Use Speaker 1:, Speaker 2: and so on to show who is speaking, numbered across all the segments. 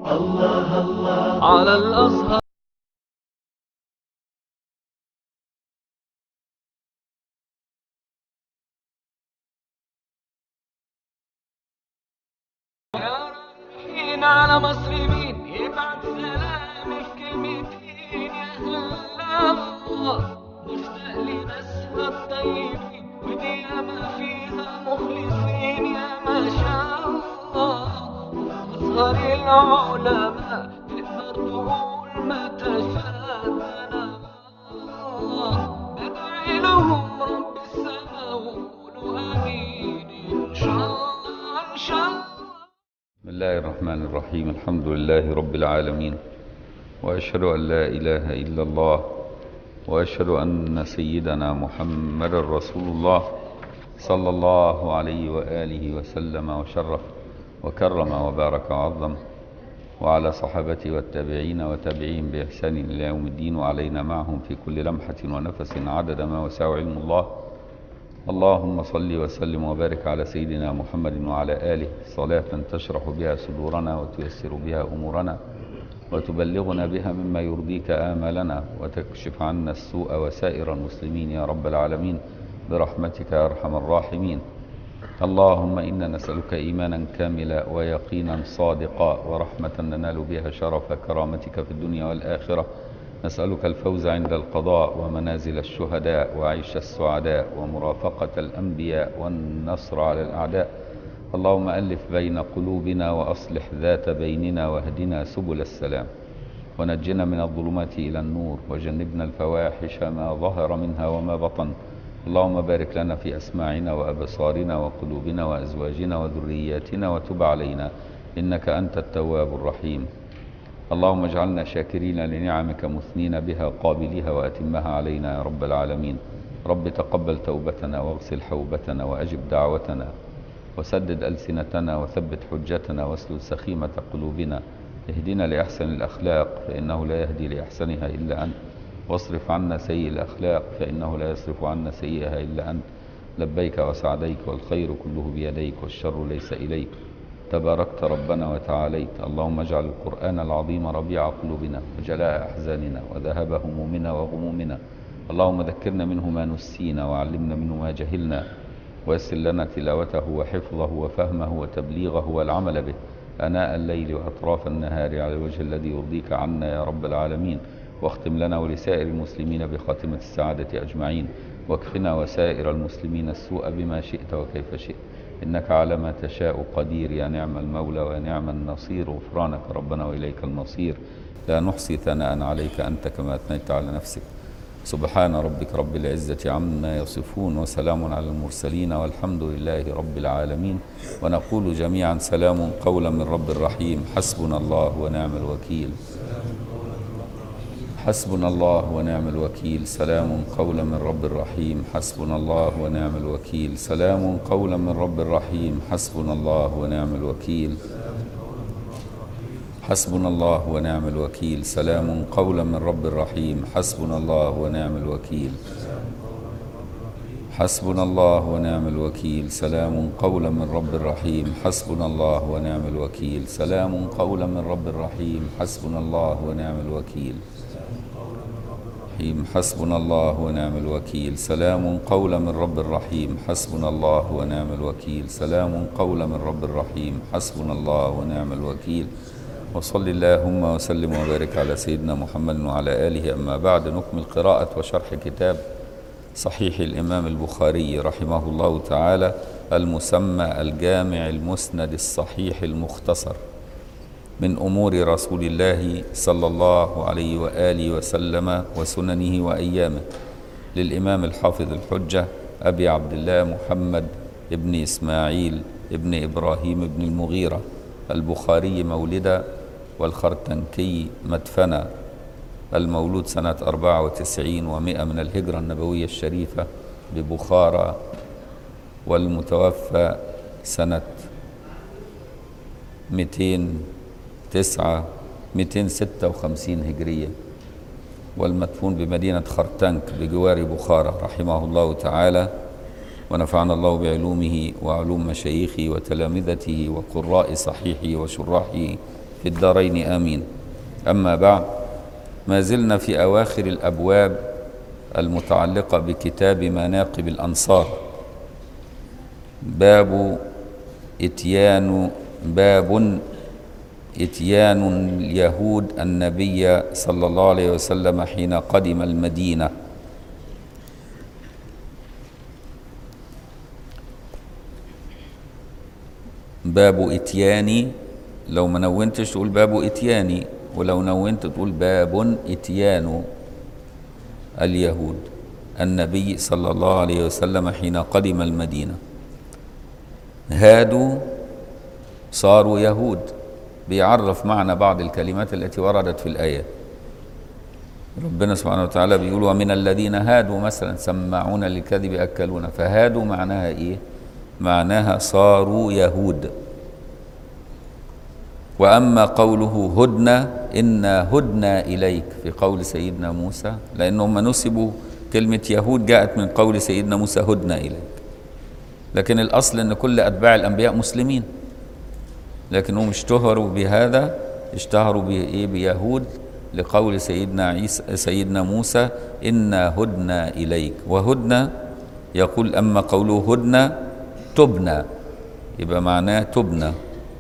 Speaker 1: على الأزهر يا رايحين على مصر مين يبعت سلامي في كلمتين يا أهل الله مشتاق لناسها الطيبين ودي ياما فيها مخلصين يا ما شاء الله أزهر العلماء تقدر تقول ما تشاء بدعي لهم رب السماء وقولوا آمين إن شاء الله إن شاء الله
Speaker 2: بسم الله الرحمن الرحيم الحمد لله رب العالمين وأشهد أن لا إله إلا الله وأشهد أن سيدنا محمد رسول الله صلى الله عليه وآله وسلم وشرف وكرم وبارك وعظم وعلى صحابته والتابعين وتابعين بإحسان إلى يوم الدين وعلينا معهم في كل لمحة ونفس عدد ما وسع علم الله اللهم صل وسلم وبارك على سيدنا محمد وعلى آله صلاة تشرح بها صدورنا وتيسر بها أمورنا وتبلغنا بها مما يرضيك آمالنا وتكشف عنا السوء وسائر المسلمين يا رب العالمين برحمتك يا أرحم الراحمين اللهم إنا نسألك إيمانا كاملا ويقينا صادقا ورحمة ننال بها شرف كرامتك في الدنيا والآخرة نسألك الفوز عند القضاء ومنازل الشهداء وعيش السعداء ومرافقة الأنبياء والنصر على الأعداء اللهم ألف بين قلوبنا وأصلح ذات بيننا واهدنا سبل السلام ونجنا من الظلمات إلى النور وجنبنا الفواحش ما ظهر منها وما بطن اللهم بارك لنا في أسماعنا وأبصارنا وقلوبنا وأزواجنا وذرياتنا وتب علينا إنك أنت التواب الرحيم اللهم اجعلنا شاكرين لنعمك مثنين بها قابليها وأتمها علينا يا رب العالمين رب تقبل توبتنا واغسل حوبتنا وأجب دعوتنا وسدد ألسنتنا وثبت حجتنا واسلل سخيمة قلوبنا اهدنا لأحسن الأخلاق فإنه لا يهدي لأحسنها إلا أنت واصرف عنا سيء الأخلاق فإنه لا يصرف عنا سيئها إلا أنت لبيك وسعديك والخير كله بيديك والشر ليس إليك تباركت ربنا وتعاليت اللهم اجعل القرآن العظيم ربيع قلوبنا وجلاء أحزاننا وذهب همومنا وغمومنا اللهم ذكرنا منه ما نسينا وعلمنا منه ما جهلنا ويسر لنا تلاوته وحفظه وفهمه وتبليغه والعمل به أناء الليل وأطراف النهار على الوجه الذي يرضيك عنا يا رب العالمين واختم لنا ولسائر المسلمين بخاتمة السعادة أجمعين واكفنا وسائر المسلمين السوء بما شئت وكيف شئت إنك على ما تشاء قدير يا نعم المولى ونعم النصير غفرانك ربنا وإليك المصير لا نحصي ثناء عليك أنت كما أثنيت على نفسك سبحان ربك رب العزة عما يصفون وسلام على المرسلين والحمد لله رب العالمين ونقول جميعا سلام قولا من رب الرحيم حسبنا الله ونعم الوكيل حسبنا الله ونعم الوكيل سلام قولا من رب الرحيم حسبنا الله ونعم الوكيل سلام قولا من رب الرحيم حسبنا الله ونعم الوكيل حسبنا الله ونعم الوكيل سلام قولا من رب الرحيم حسبنا الله ونعم الوكيل حسبنا الله ونعم الوكيل سلام قولا من رب الرحيم حسبنا الله ونعم الوكيل سلام قولا من رب الرحيم حسبنا الله ونعم الوكيل الرحيم حسبنا الله ونعم الوكيل سلام قولا من رب الرحيم حسبنا الله ونعم الوكيل سلام قولا من رب الرحيم حسبنا الله ونعم الوكيل وصل اللهم وسلم وبارك على سيدنا محمد وعلى آله أما بعد نكمل قراءة وشرح كتاب صحيح الإمام البخاري رحمه الله تعالى المسمى الجامع المسند الصحيح المختصر من امور رسول الله صلى الله عليه واله وسلم وسننه وايامه للامام الحافظ الحجه ابي عبد الله محمد ابن اسماعيل ابن ابراهيم بن المغيره البخاري مولدا والخرتنكي مدفنا المولود سنة 94 ومائة من الهجرة النبوية الشريفة ببخارى والمتوفى سنة 200 تسعة 256 هجرية والمدفون بمدينة خرتنك بجوار بخارى رحمه الله تعالى ونفعنا الله بعلومه وعلوم مشايخه وتلامذته وقراء صحيحه وشراحه في الدارين آمين أما بعد ما زلنا في أواخر الأبواب المتعلقة بكتاب مناقب الأنصار باب إتيان باب إتيان اليهود النبي صلى الله عليه وسلم حين قدم المدينة باب إتياني لو ما نونتش تقول باب إتياني ولو نونت تقول باب إتيان اليهود النبي صلى الله عليه وسلم حين قدم المدينة هادوا صاروا يهود بيعرف معنى بعض الكلمات التي وردت في الآيات ربنا سبحانه وتعالى بيقول ومن الذين هادوا مثلا سماعون للكذب أكلون فهادوا معناها إيه معناها صاروا يهود وأما قوله هدنا إنا هدنا إليك في قول سيدنا موسى لأنهم نسبوا كلمة يهود جاءت من قول سيدنا موسى هدنا إليك لكن الأصل أن كل أتباع الأنبياء مسلمين لكنهم اشتهروا بهذا اشتهروا بإيه بيهود لقول سيدنا عيسى سيدنا موسى إنا هدنا إليك وهدنا يقول أما قوله هدنا تبنى يبقى معناه تبنى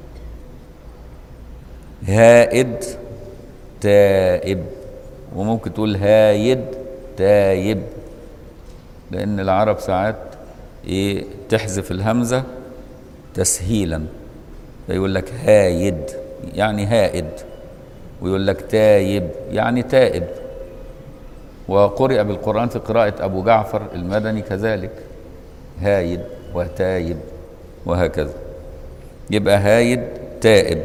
Speaker 2: هائد تائب وممكن تقول هايد تايب لأن العرب ساعات إيه تحذف الهمزة تسهيلا فيقول لك هايد يعني هائد ويقول لك تايب يعني تائب وقرئ بالقرآن في قراءة أبو جعفر المدني كذلك هايد وتايب وهكذا يبقى هايد تائب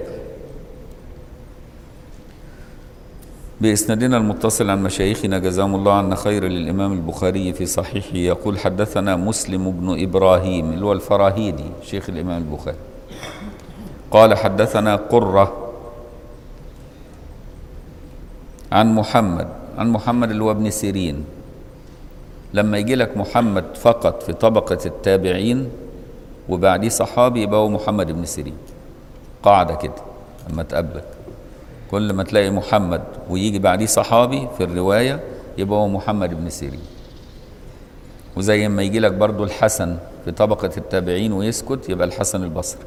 Speaker 2: بإسنادنا المتصل عن مشايخنا جزاهم الله عنا خير للإمام البخاري في صحيحه يقول حدثنا مسلم بن إبراهيم اللي هو الفراهيدي شيخ الإمام البخاري قال حدثنا قرة عن محمد عن محمد اللي هو ابن سيرين لما يجي لك محمد فقط في طبقة التابعين وبعديه صحابي يبقى هو محمد بن سيرين قاعدة كده لما تقابلك كل ما تلاقي محمد ويجي بعديه صحابي في الرواية يبقى هو محمد بن سيرين وزي ما يجي لك برضو الحسن في طبقة التابعين ويسكت يبقى الحسن البصري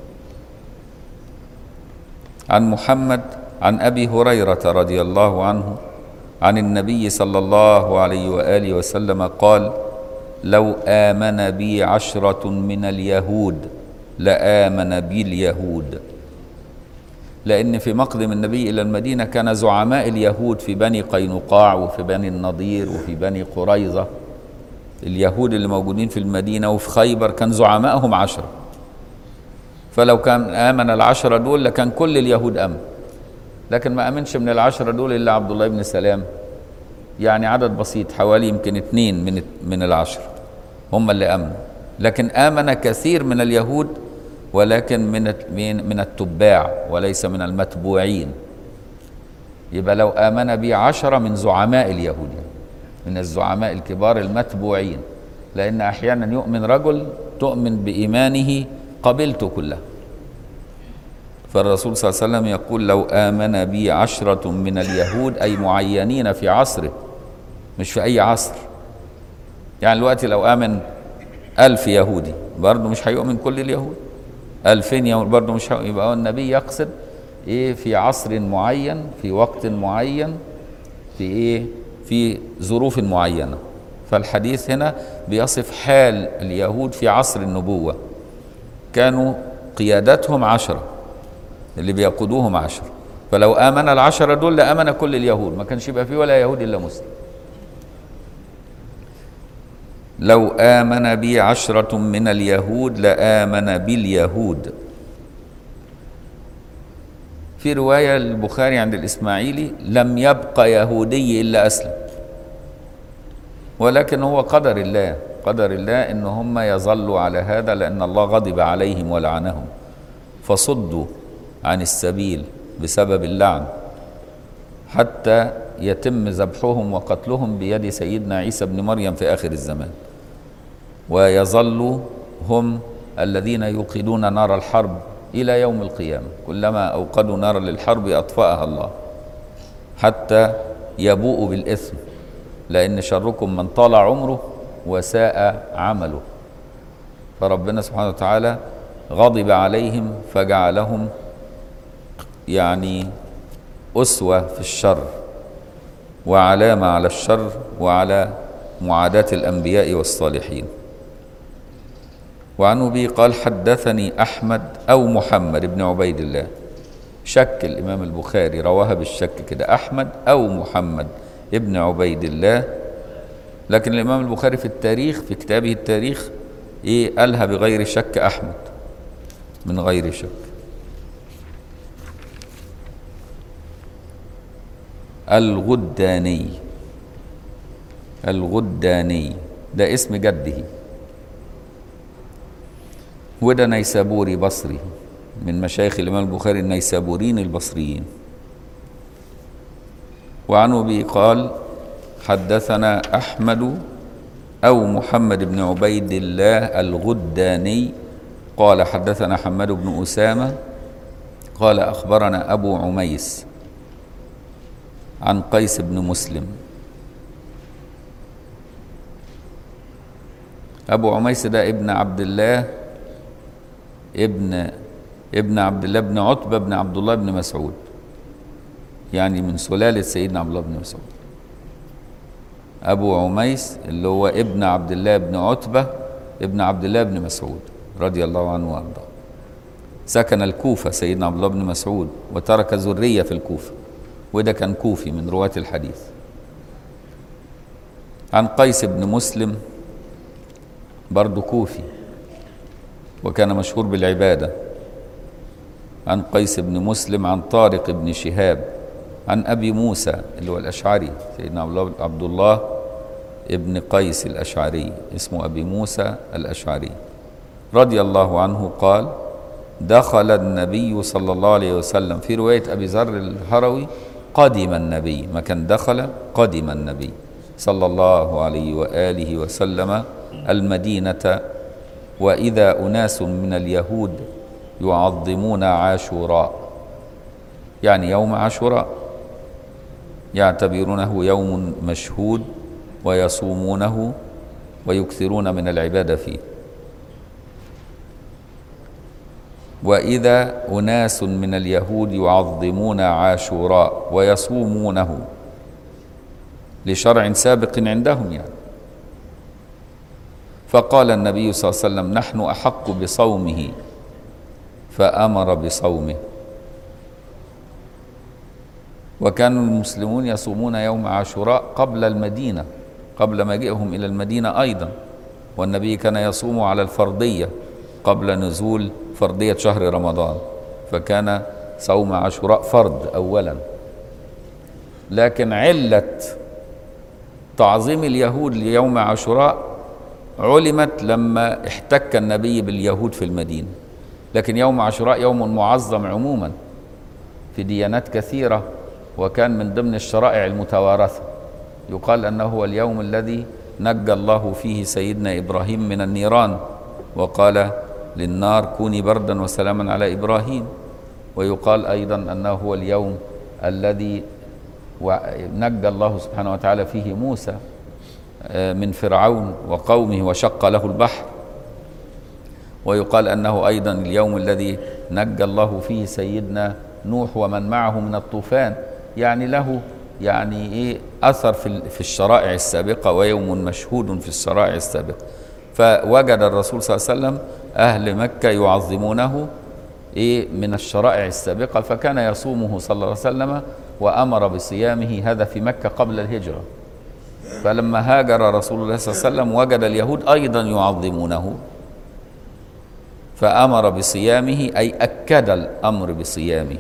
Speaker 2: عن محمد عن أبي هريرة رضي الله عنه عن النبي صلى الله عليه وآله وسلم قال لو آمن بي عشرة من اليهود لآمن بي اليهود لأن في مقدم النبي إلى المدينة كان زعماء اليهود في بني قينقاع وفي بني النضير وفي بني قريظة اليهود اللي موجودين في المدينة وفي خيبر كان زعمائهم عشرة فلو كان آمن العشرة دول لكان كل اليهود أمن لكن ما أمنش من العشرة دول إلا عبد الله بن سلام يعني عدد بسيط حوالي يمكن اثنين من من العشرة هم اللي أمنوا لكن آمن كثير من اليهود ولكن من من التباع وليس من المتبوعين يبقى لو آمن بي عشرة من زعماء اليهود من الزعماء الكبار المتبوعين لأن أحيانا يؤمن رجل تؤمن بإيمانه قبلته كلها فالرسول صلى الله عليه وسلم يقول لو آمن بي عشرة من اليهود أي معينين في عصره مش في أي عصر يعني دلوقتي لو آمن ألف يهودي برضه مش هيؤمن كل اليهود ألفين يهود برضه مش هيؤمن يبقى هو النبي يقصد إيه في عصر معين في وقت معين في إيه في ظروف معينة فالحديث هنا بيصف حال اليهود في عصر النبوة كانوا قيادتهم عشرة اللي بيقودوهم عشرة فلو آمن العشرة دول لآمن كل اليهود ما كانش يبقى فيه ولا يهود إلا مسلم لو آمن بي عشرة من اليهود لآمن باليهود في رواية البخاري عند الإسماعيلي لم يبقى يهودي إلا أسلم ولكن هو قدر الله قدر الله إن هم يظلوا على هذا لأن الله غضب عليهم ولعنهم فصدوا عن السبيل بسبب اللعن حتى يتم ذبحهم وقتلهم بيد سيدنا عيسى بن مريم في آخر الزمان ويظل هم الذين يوقدون نار الحرب إلى يوم القيامة كلما أوقدوا نارا للحرب أطفأها الله حتى يبوء بالإثم لأن شركم من طال عمره وساء عمله فربنا سبحانه وتعالى غضب عليهم فجعلهم يعني أسوة في الشر وعلامة على الشر وعلى معاداة الأنبياء والصالحين وعن أبي قال حدثني أحمد أو محمد بن عبيد الله شك الإمام البخاري رواها بالشك كده أحمد أو محمد ابن عبيد الله لكن الإمام البخاري في التاريخ في كتابه التاريخ إيه قالها بغير شك أحمد من غير شك الغداني الغداني ده اسم جده وده نيسابوري بصري من مشايخ الإمام البخاري النيسابوريين البصريين وعن أبي قال حدثنا أحمد أو محمد بن عبيد الله الغداني قال حدثنا حماد بن أسامة قال أخبرنا أبو عميس عن قيس بن مسلم أبو عميس ده ابن عبد الله ابن ابن عبد الله بن عتبة بن عبد الله بن مسعود يعني من سلالة سيدنا عبد الله بن مسعود أبو عميس اللي هو ابن عبد الله بن عتبة ابن عبد الله بن مسعود رضي الله عنه وارضاه سكن الكوفة سيدنا عبد الله بن مسعود وترك ذرية في الكوفة وده كان كوفي من رواة الحديث عن قيس بن مسلم برضه كوفي وكان مشهور بالعبادة عن قيس بن مسلم عن طارق بن شهاب عن أبي موسى اللي هو الأشعري سيدنا عبد الله ابن قيس الأشعري اسمه أبي موسى الأشعري رضي الله عنه قال دخل النبي صلى الله عليه وسلم في رواية أبي ذر الهروي قدم النبي ما كان دخل قدم النبي صلى الله عليه وآله وسلم المدينة وإذا أناس من اليهود يعظمون عاشوراء يعني يوم عاشوراء يعتبرونه يوم مشهود ويصومونه ويكثرون من العبادة فيه وإذا أناس من اليهود يعظمون عاشوراء ويصومونه لشرع سابق عندهم يعني فقال النبي صلى الله عليه وسلم نحن أحق بصومه فأمر بصومه وكان المسلمون يصومون يوم عاشوراء قبل المدينة قبل مجيئهم إلى المدينة أيضا والنبي كان يصوم على الفرضية قبل نزول فرضية شهر رمضان فكان صوم عاشوراء فرض أولا لكن علة تعظيم اليهود ليوم عاشوراء علمت لما احتك النبي باليهود في المدينة لكن يوم عاشوراء يوم معظم عموما في ديانات كثيرة وكان من ضمن الشرائع المتوارثة يقال أنه هو اليوم الذي نجى الله فيه سيدنا إبراهيم من النيران وقال للنار كوني بردا وسلاما على إبراهيم ويقال أيضا أنه هو اليوم الذي نجى الله سبحانه وتعالى فيه موسى من فرعون وقومه وشق له البحر ويقال انه ايضا اليوم الذي نجى الله فيه سيدنا نوح ومن معه من الطوفان يعني له يعني ايه اثر في في الشرائع السابقه ويوم مشهود في الشرائع السابقه فوجد الرسول صلى الله عليه وسلم اهل مكه يعظمونه ايه من الشرائع السابقه فكان يصومه صلى الله عليه وسلم وامر بصيامه هذا في مكه قبل الهجره فلما هاجر رسول الله صلى الله عليه وسلم وجد اليهود ايضا يعظمونه فامر بصيامه اي اكد الامر بصيامه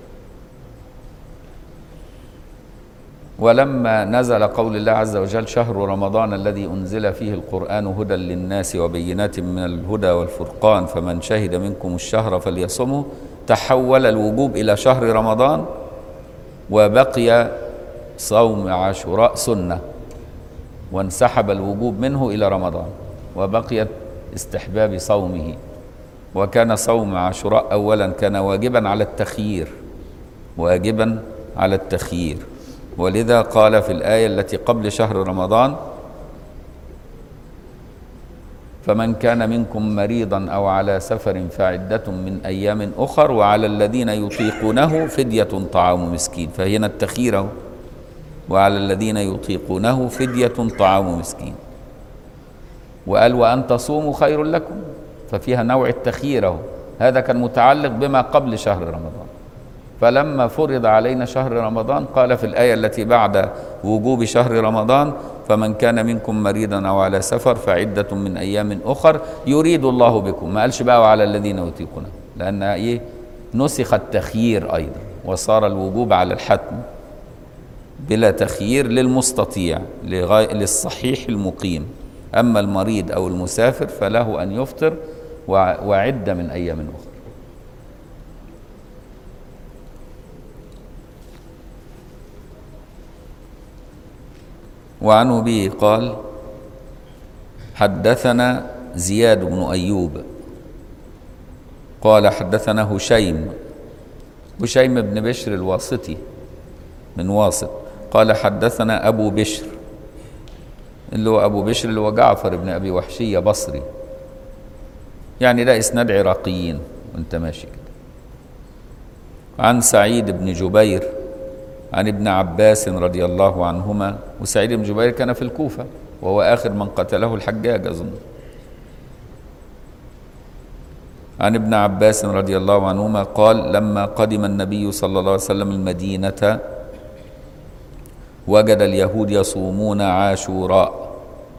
Speaker 2: ولما نزل قول الله عز وجل شهر رمضان الذي انزل فيه القران هدى للناس وبينات من الهدى والفرقان فمن شهد منكم الشهر فليصمه تحول الوجوب الى شهر رمضان وبقي صوم عاشوراء سنه وانسحب الوجوب منه الى رمضان وبقيت استحباب صومه وكان صوم عاشوراء أولا كان واجبا على التخيير واجبا على التخيير ولذا قال في الآية التي قبل شهر رمضان فمن كان منكم مريضا أو على سفر فعدة من أيام أخر وعلى الذين يطيقونه فدية طعام مسكين فهنا التخيير أهو. وعلى الذين يطيقونه فدية طعام مسكين وقال وأن تصوموا خير لكم ففيها نوع التخيير أهو. هذا كان متعلق بما قبل شهر رمضان فلما فرض علينا شهر رمضان قال في الآية التي بعد وجوب شهر رمضان فمن كان منكم مريضا أو على سفر فعدة من أيام أخر يريد الله بكم ما قالش بقى وعلى الذين يطيقونه لأن إيه نسخ التخيير أيضا وصار الوجوب على الحتم بلا تخيير للمستطيع لغاية للصحيح المقيم أما المريض أو المسافر فله أن يفطر وع- وعدة من أيام أخرى وعنه به قال حدثنا زياد بن أيوب قال حدثنا هشيم هشيم بن بشر الواسطي من واسط قال حدثنا أبو بشر اللي هو أبو بشر اللي هو جعفر بن أبي وحشية بصري يعني ده إسناد عراقيين وانت ماشي كده عن سعيد بن جبير عن ابن عباس رضي الله عنهما وسعيد بن جبير كان في الكوفة وهو آخر من قتله الحجاج أظن عن ابن عباس رضي الله عنهما قال لما قدم النبي صلى الله عليه وسلم المدينة وجد اليهود يصومون عاشوراء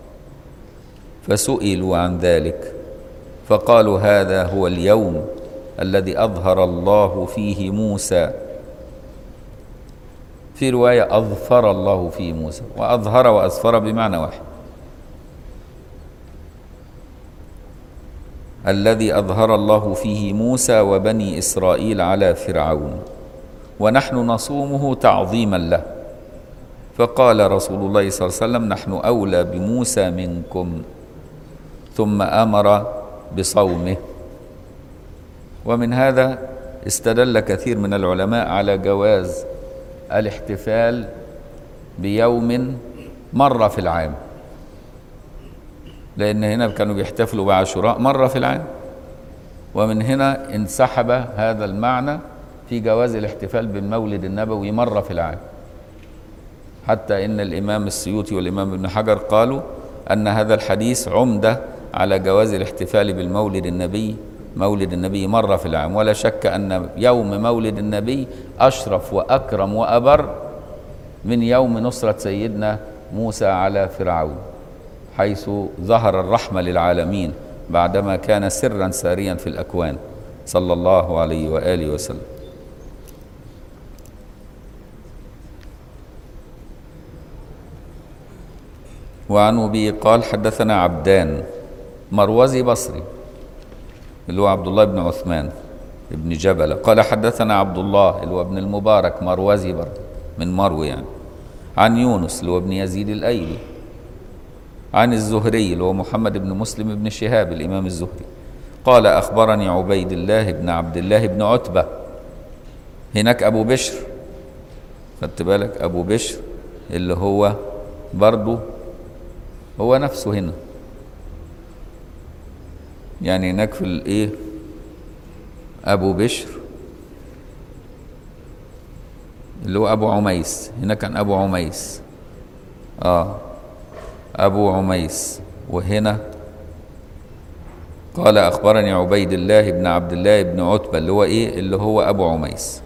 Speaker 2: فسئلوا عن ذلك فقالوا هذا هو اليوم الذي أظهر الله فيه موسى في رواية أظفر الله فيه موسى وأظهر وأظفر بمعنى واحد الذي أظهر الله فيه موسى وبني إسرائيل على فرعون ونحن نصومه تعظيما له فقال رسول الله صلى الله عليه وسلم نحن أولى بموسى منكم ثم أمر بصومه ومن هذا استدل كثير من العلماء على جواز الاحتفال بيوم مرة في العام لأن هنا كانوا بيحتفلوا بعاشوراء مرة في العام ومن هنا انسحب هذا المعنى في جواز الاحتفال بالمولد النبوي مرة في العام حتى إن الإمام السيوطي والإمام ابن حجر قالوا أن هذا الحديث عمدة على جواز الاحتفال بالمولد النبي مولد النبي مرة في العام ولا شك أن يوم مولد النبي أشرف وأكرم وأبر من يوم نصرة سيدنا موسى على فرعون حيث ظهر الرحمة للعالمين بعدما كان سرا ساريا في الأكوان صلى الله عليه وآله وسلم وعن أبي قال حدثنا عبدان مروزي بصري اللي هو عبد الله بن عثمان ابن جبل قال حدثنا عبد الله اللي هو ابن المبارك مروزي برضه من مرو يعني عن يونس اللي هو ابن يزيد الأيلي عن الزهري اللي هو محمد بن مسلم بن شهاب الإمام الزهري قال أخبرني عبيد الله بن عبد الله بن عتبة هناك أبو بشر خدت بالك أبو بشر اللي هو برضه هو نفسه هنا يعني هناك في الايه ابو بشر اللي هو ابو عميس هنا كان ابو عميس اه ابو عميس وهنا قال اخبرني عبيد الله بن عبد الله بن عتبه اللي هو ايه اللي هو ابو عميس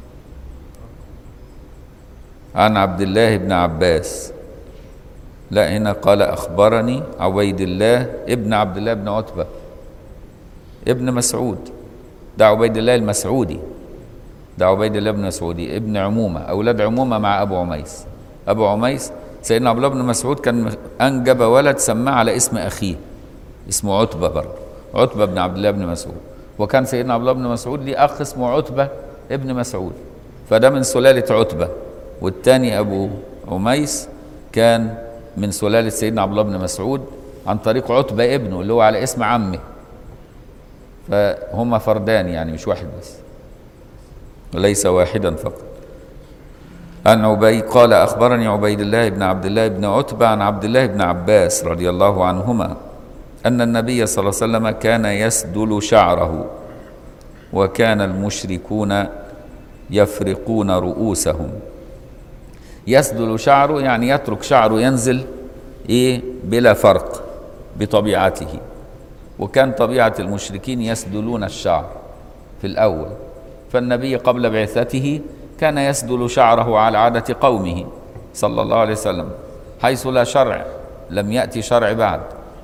Speaker 2: عن عبد الله بن عباس لا هنا قال اخبرني عبيد الله ابن عبد الله بن عتبه ابن مسعود ده عبيد الله المسعودي ده عبيد الله بن مسعودي ابن عمومة أولاد عمومة مع أبو عميس أبو عميس سيدنا عبد الله بن مسعود كان أنجب ولد سماه على اسم أخيه اسمه عتبة برضه عتبة بن عبد الله بن مسعود وكان سيدنا عبد الله بن مسعود ليه أخ اسمه عتبة ابن مسعود فده من سلالة عتبة والتاني أبو عميس كان من سلالة سيدنا عبد الله بن مسعود عن طريق عتبة ابنه اللي هو على اسم عمه فهما فردان يعني مش واحد بس وليس واحدا فقط عن عبيد قال أخبرني عبيد الله بن عبد الله بن عتبة عن عبد الله بن عباس رضي الله عنهما أن النبي صلى الله عليه وسلم كان يسدل شعره وكان المشركون يفرقون رؤوسهم يسدل شعره يعني يترك شعره ينزل ايه بلا فرق بطبيعته وكان طبيعة المشركين يسدلون الشعر في الأول فالنبي قبل بعثته كان يسدل شعره على عادة قومه صلى الله عليه وسلم حيث لا شرع لم يأتي شرع بعد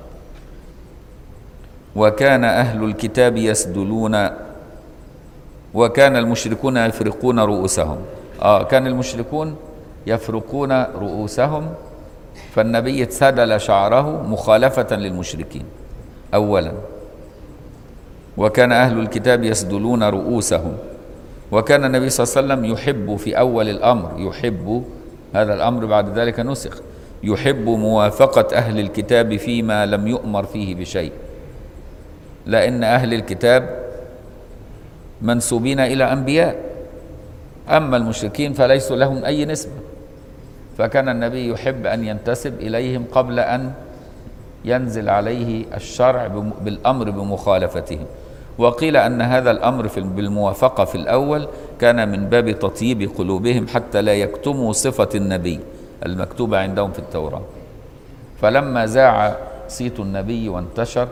Speaker 2: وكان أهل الكتاب يسدلون وكان المشركون يفرقون رؤوسهم آه كان المشركون يفرقون رؤوسهم فالنبي سدل شعره مخالفة للمشركين أولا وكان أهل الكتاب يسدلون رؤوسهم وكان النبي صلى الله عليه وسلم يحب في أول الأمر يحب هذا الأمر بعد ذلك نسخ يحب موافقة أهل الكتاب فيما لم يؤمر فيه بشيء لأن أهل الكتاب منسوبين إلى أنبياء أما المشركين فليسوا لهم أي نسبة فكان النبي يحب أن ينتسب إليهم قبل أن ينزل عليه الشرع بم- بالأمر بمخالفتهم وقيل أن هذا الأمر في بالموافقة في الأول كان من باب تطيب قلوبهم حتى لا يكتموا صفة النبي المكتوبة عندهم في التوراة فلما زاع صيت النبي وانتشر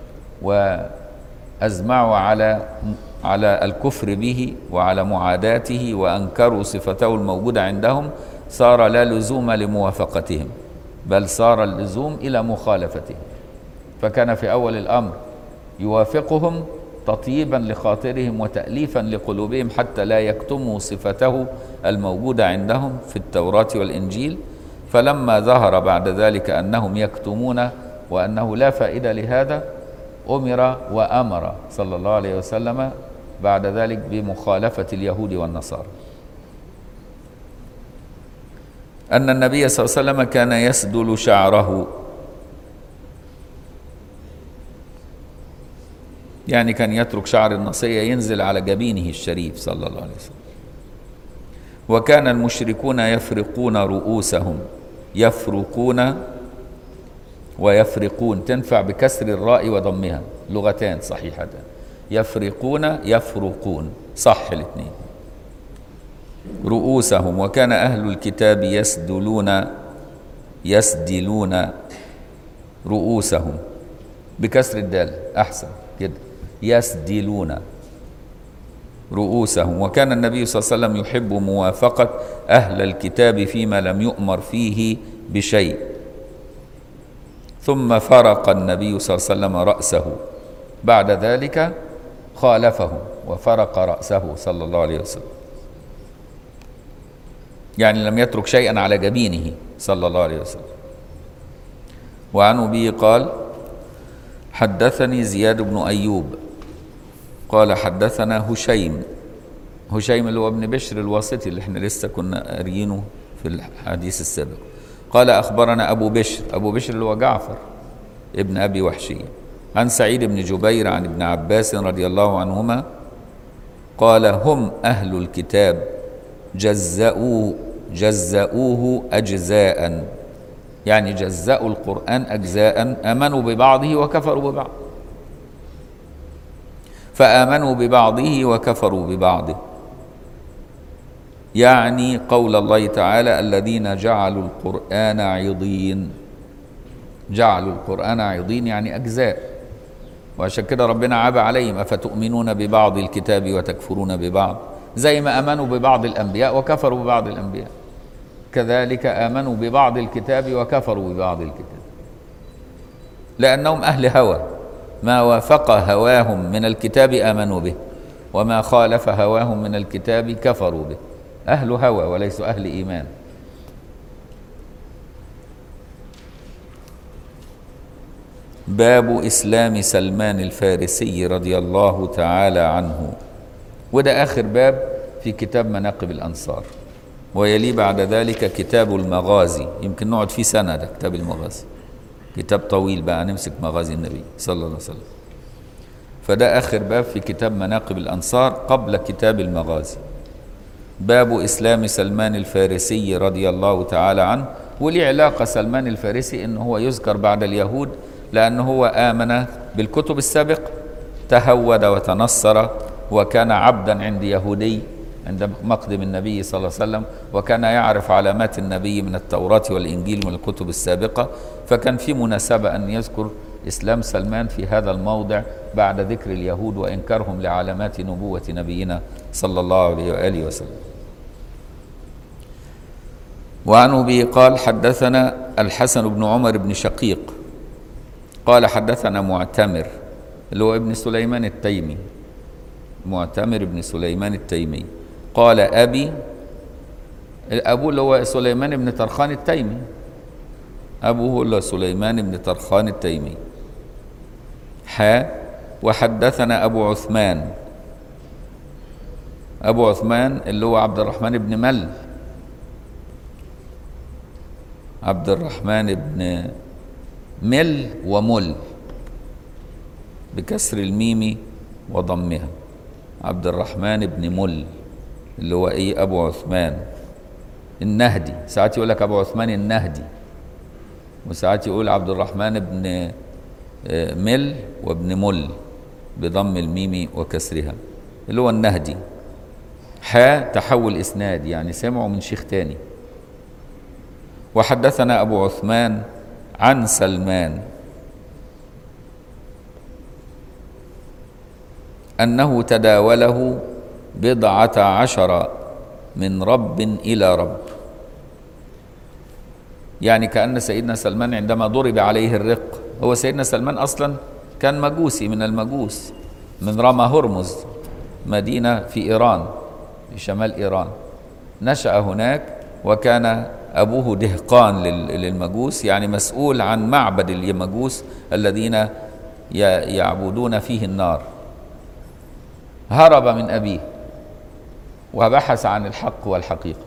Speaker 2: وأزمعوا على على الكفر به وعلى معاداته وأنكروا صفته الموجودة عندهم صار لا لزوم لموافقتهم بل صار اللزوم إلى مخالفتهم فكان في أول الأمر يوافقهم تطييبا لخاطرهم وتأليفا لقلوبهم حتى لا يكتموا صفته الموجودة عندهم في التوراة والإنجيل فلما ظهر بعد ذلك أنهم يكتمون وأنه لا فائدة لهذا أمر وأمر صلى الله عليه وسلم بعد ذلك بمخالفة اليهود والنصارى أن النبي صلى الله عليه وسلم كان يسدل شعره يعني كان يترك شعر النصية ينزل على جبينه الشريف صلى الله عليه وسلم وكان المشركون يفرقون رؤوسهم يفرقون ويفرقون تنفع بكسر الراء وضمها لغتان صحيحتان يفرقون يفرقون صح الاثنين رؤوسهم وكان أهل الكتاب يسدلون يسدلون رؤوسهم بكسر الدال أحسن كده يسدلون رؤوسهم وكان النبي صلى الله عليه وسلم يحب موافقة أهل الكتاب فيما لم يؤمر فيه بشيء ثم فرق النبي صلى الله عليه وسلم رأسه بعد ذلك خالفهم وفرق رأسه صلى الله عليه وسلم يعني لم يترك شيئا على جبينه صلى الله عليه وسلم وعن أبي قال حدثني زياد بن أيوب قال حدثنا هشيم هشيم اللي هو ابن بشر الواسطي اللي احنا لسه كنا قاريينه في الحديث السابق قال أخبرنا أبو بشر أبو بشر اللي هو جعفر ابن أبي وحشية عن سعيد بن جبير عن ابن عباس رضي الله عنهما قال هم أهل الكتاب جزأوا جزأوه أجزاء يعني جزأوا القرآن أجزاء آمنوا ببعضه وكفروا ببعض فآمنوا ببعضه وكفروا ببعضه يعني قول الله تعالى الذين جعلوا القرآن عضين جعلوا القرآن عضين يعني أجزاء وعشان كده ربنا عاب عليهم أفتؤمنون ببعض الكتاب وتكفرون ببعض زي ما آمنوا ببعض الأنبياء وكفروا ببعض الأنبياء كذلك آمنوا ببعض الكتاب وكفروا ببعض الكتاب لأنهم أهل هوى ما وافق هواهم من الكتاب آمنوا به وما خالف هواهم من الكتاب كفروا به أهل هوى وليسوا أهل إيمان باب إسلام سلمان الفارسي رضي الله تعالى عنه وده آخر باب في كتاب مناقب الأنصار ويلي بعد ذلك كتاب المغازي يمكن نقعد فيه سنة ده كتاب المغازي كتاب طويل بقى نمسك مغازي النبي صلى الله عليه وسلم فده آخر باب في كتاب مناقب الأنصار قبل كتاب المغازي باب إسلام سلمان الفارسي رضي الله تعالى عنه وليه علاقة سلمان الفارسي إن هو يذكر بعد اليهود لأنه هو آمن بالكتب السابقة تهود وتنصر وكان عبدا عند يهودي عند مقدم النبي صلى الله عليه وسلم وكان يعرف علامات النبي من التوراة والإنجيل من الكتب السابقة فكان في مناسبة أن يذكر إسلام سلمان في هذا الموضع بعد ذكر اليهود وإنكارهم لعلامات نبوة نبينا صلى الله عليه وآله وسلم وعن أبي قال حدثنا الحسن بن عمر بن شقيق قال حدثنا معتمر اللي هو ابن سليمان التيمي معتمر بن سليمان التيمي قال أبي أبوه اللي هو سليمان بن طرخان التيمي أبوه اللي هو سليمان بن طرخان التيمي حا وحدثنا أبو عثمان أبو عثمان اللي هو عبد الرحمن بن مل عبد الرحمن بن مل ومل بكسر الميم وضمها عبد الرحمن بن مل اللي هو ايه ابو عثمان النهدي ساعات يقول لك ابو عثمان النهدي وساعات يقول عبد الرحمن بن آه، مل وابن مل بضم الميم وكسرها اللي هو النهدي حا تحول اسناد يعني سمعوا من شيخ تاني وحدثنا ابو عثمان عن سلمان انه تداوله بضعه عشر من رب الى رب يعني كان سيدنا سلمان عندما ضرب عليه الرق هو سيدنا سلمان اصلا كان مجوسي من المجوس من رمى هرمز مدينه في ايران في شمال ايران نشا هناك وكان ابوه دهقان لل- للمجوس يعني مسؤول عن معبد المجوس الذين ي- يعبدون فيه النار هرب من ابيه وبحث عن الحق والحقيقه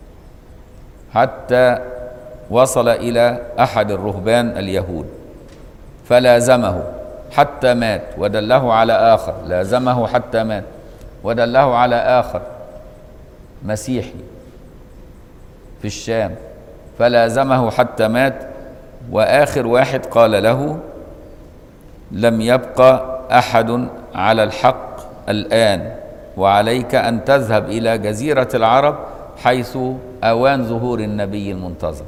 Speaker 2: حتى وصل الى احد الرهبان اليهود فلازمه حتى مات ودله على اخر لازمه حتى مات ودله على اخر مسيحي في الشام فلازمه حتى مات واخر واحد قال له لم يبقى احد على الحق الان وعليك ان تذهب الى جزيره العرب حيث اوان ظهور النبي المنتظر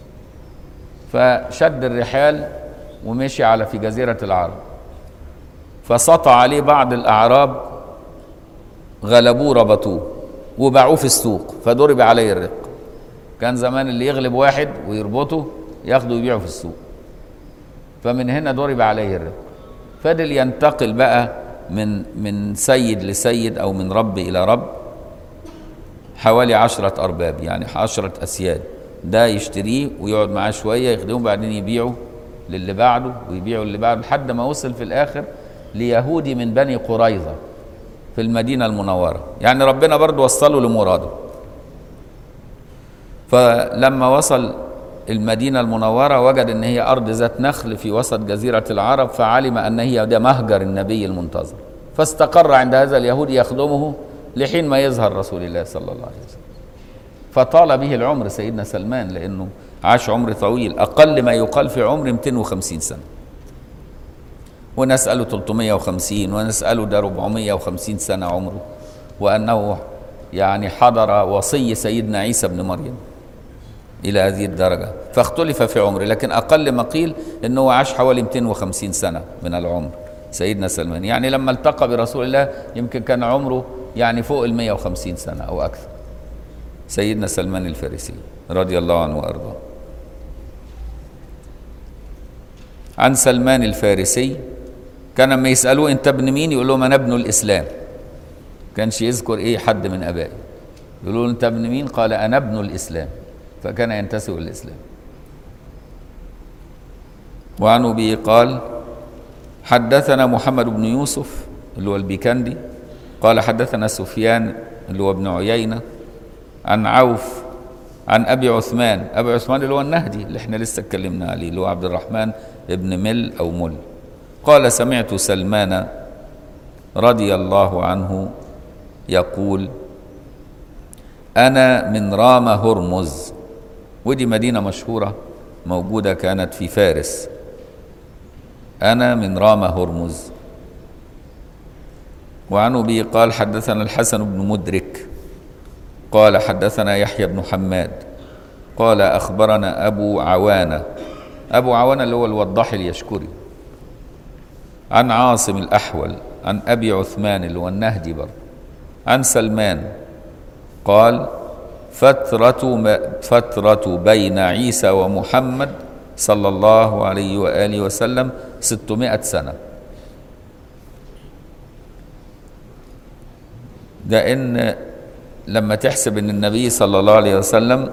Speaker 2: فشد الرحال ومشي على في جزيره العرب فسطع عليه بعض الاعراب غلبوه ربطوه وباعوه في السوق فضرب عليه الرق كان زمان اللي يغلب واحد ويربطه ياخده ويبيعه في السوق فمن هنا ضرب عليه الرق فضل ينتقل بقى من من سيد لسيد او من رب الى رب حوالي عشرة أرباب يعني عشرة أسياد ده يشتريه ويقعد معاه شوية يخدمه بعدين يبيعه للي بعده ويبيعه للي بعده لحد ما وصل في الآخر ليهودي من بني قريظة في المدينة المنورة يعني ربنا برضه وصله لمراده فلما وصل المدينة المنورة وجد أن هي أرض ذات نخل في وسط جزيرة العرب فعلم أن هي ده مهجر النبي المنتظر فاستقر عند هذا اليهودي يخدمه لحين ما يظهر رسول الله صلى الله عليه وسلم فطال به العمر سيدنا سلمان لأنه عاش عمر طويل أقل ما يقال في عمر 250 سنة ونسأله 350 ونسأله ده 450 سنة عمره وأنه يعني حضر وصي سيدنا عيسى بن مريم إلى هذه الدرجة فاختلف في عمره لكن أقل ما قيل أنه عاش حوالي 250 سنة من العمر سيدنا سلمان يعني لما التقى برسول الله يمكن كان عمره يعني فوق ال 150 سنة أو أكثر سيدنا سلمان الفارسي رضي الله عنه وأرضاه عن سلمان الفارسي كان لما يسألوه أنت ابن مين يقول لهم أنا ابن الإسلام كانش يذكر إيه حد من أبائه يقولوا له أنت ابن مين قال أنا ابن الإسلام فكان ينتسب الإسلام وعن أبي قال حدثنا محمد بن يوسف اللي هو البيكندي قال حدثنا سفيان اللي هو ابن عيينة عن عوف عن أبي عثمان أبي عثمان اللي هو النهدي اللي احنا لسه اتكلمنا عليه اللي هو عبد الرحمن ابن مل أو مل قال سمعت سلمان رضي الله عنه يقول أنا من رام هرمز ودي مدينة مشهورة موجودة كانت في فارس أنا من رام هرمز وعن أبي قال حدثنا الحسن بن مدرك قال حدثنا يحيى بن حماد قال أخبرنا أبو عوانة أبو عوانة اللي هو الوضاح اليشكري عن عاصم الأحول عن أبي عثمان اللي هو النهدي برضه عن سلمان قال فترة فترة بين عيسى ومحمد صلى الله عليه وآله وسلم ستمائة سنة ده إن لما تحسب إن النبي صلى الله عليه وسلم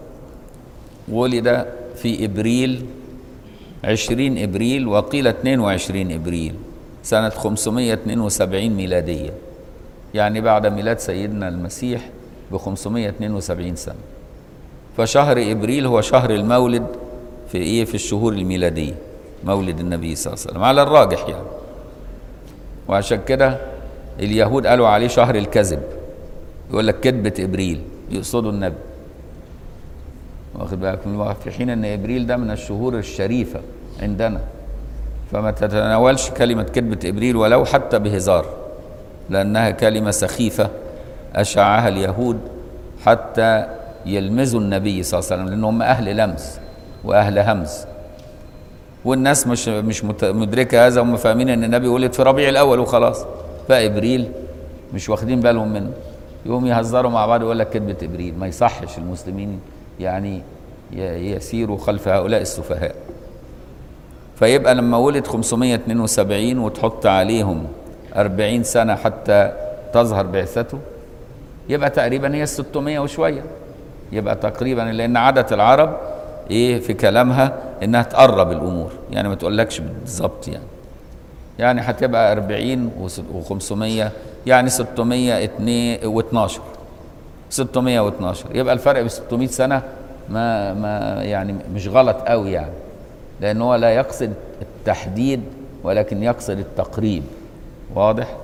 Speaker 2: ولد في إبريل عشرين إبريل وقيل 22 إبريل سنة 572 ميلادية يعني بعد ميلاد سيدنا المسيح ب 572 سنة فشهر إبريل هو شهر المولد في إيه في الشهور الميلادية مولد النبي صلى الله عليه وسلم على الراجح يعني وعشان كده اليهود قالوا عليه شهر الكذب يقول لك كذبة إبريل يقصدوا النبي واخد بالك من في حين ان ابريل ده من الشهور الشريفه عندنا فما تتناولش كلمه كذبه ابريل ولو حتى بهزار لانها كلمه سخيفه اشاعها اليهود حتى يلمزوا النبي صلى الله عليه وسلم لانهم اهل لمس واهل همز والناس مش مش مدركه هذا هم فاهمين ان النبي ولد في ربيع الاول وخلاص فابريل مش واخدين بالهم منه يقوم يهزروا مع بعض يقول لك كذبه ابريل ما يصحش المسلمين يعني يسيروا خلف هؤلاء السفهاء فيبقى لما ولد 572 وتحط عليهم 40 سنة حتى تظهر بعثته يبقى تقريبا هي 600 وشوية يبقى تقريبا لأن عادة العرب إيه في كلامها إنها تقرب الأمور يعني ما تقولكش بالظبط يعني يعني هتبقى 40 و500 يعني 612 612 يبقى الفرق ب 600 سنه ما ما يعني مش غلط قوي يعني لان هو لا يقصد التحديد ولكن يقصد التقريب واضح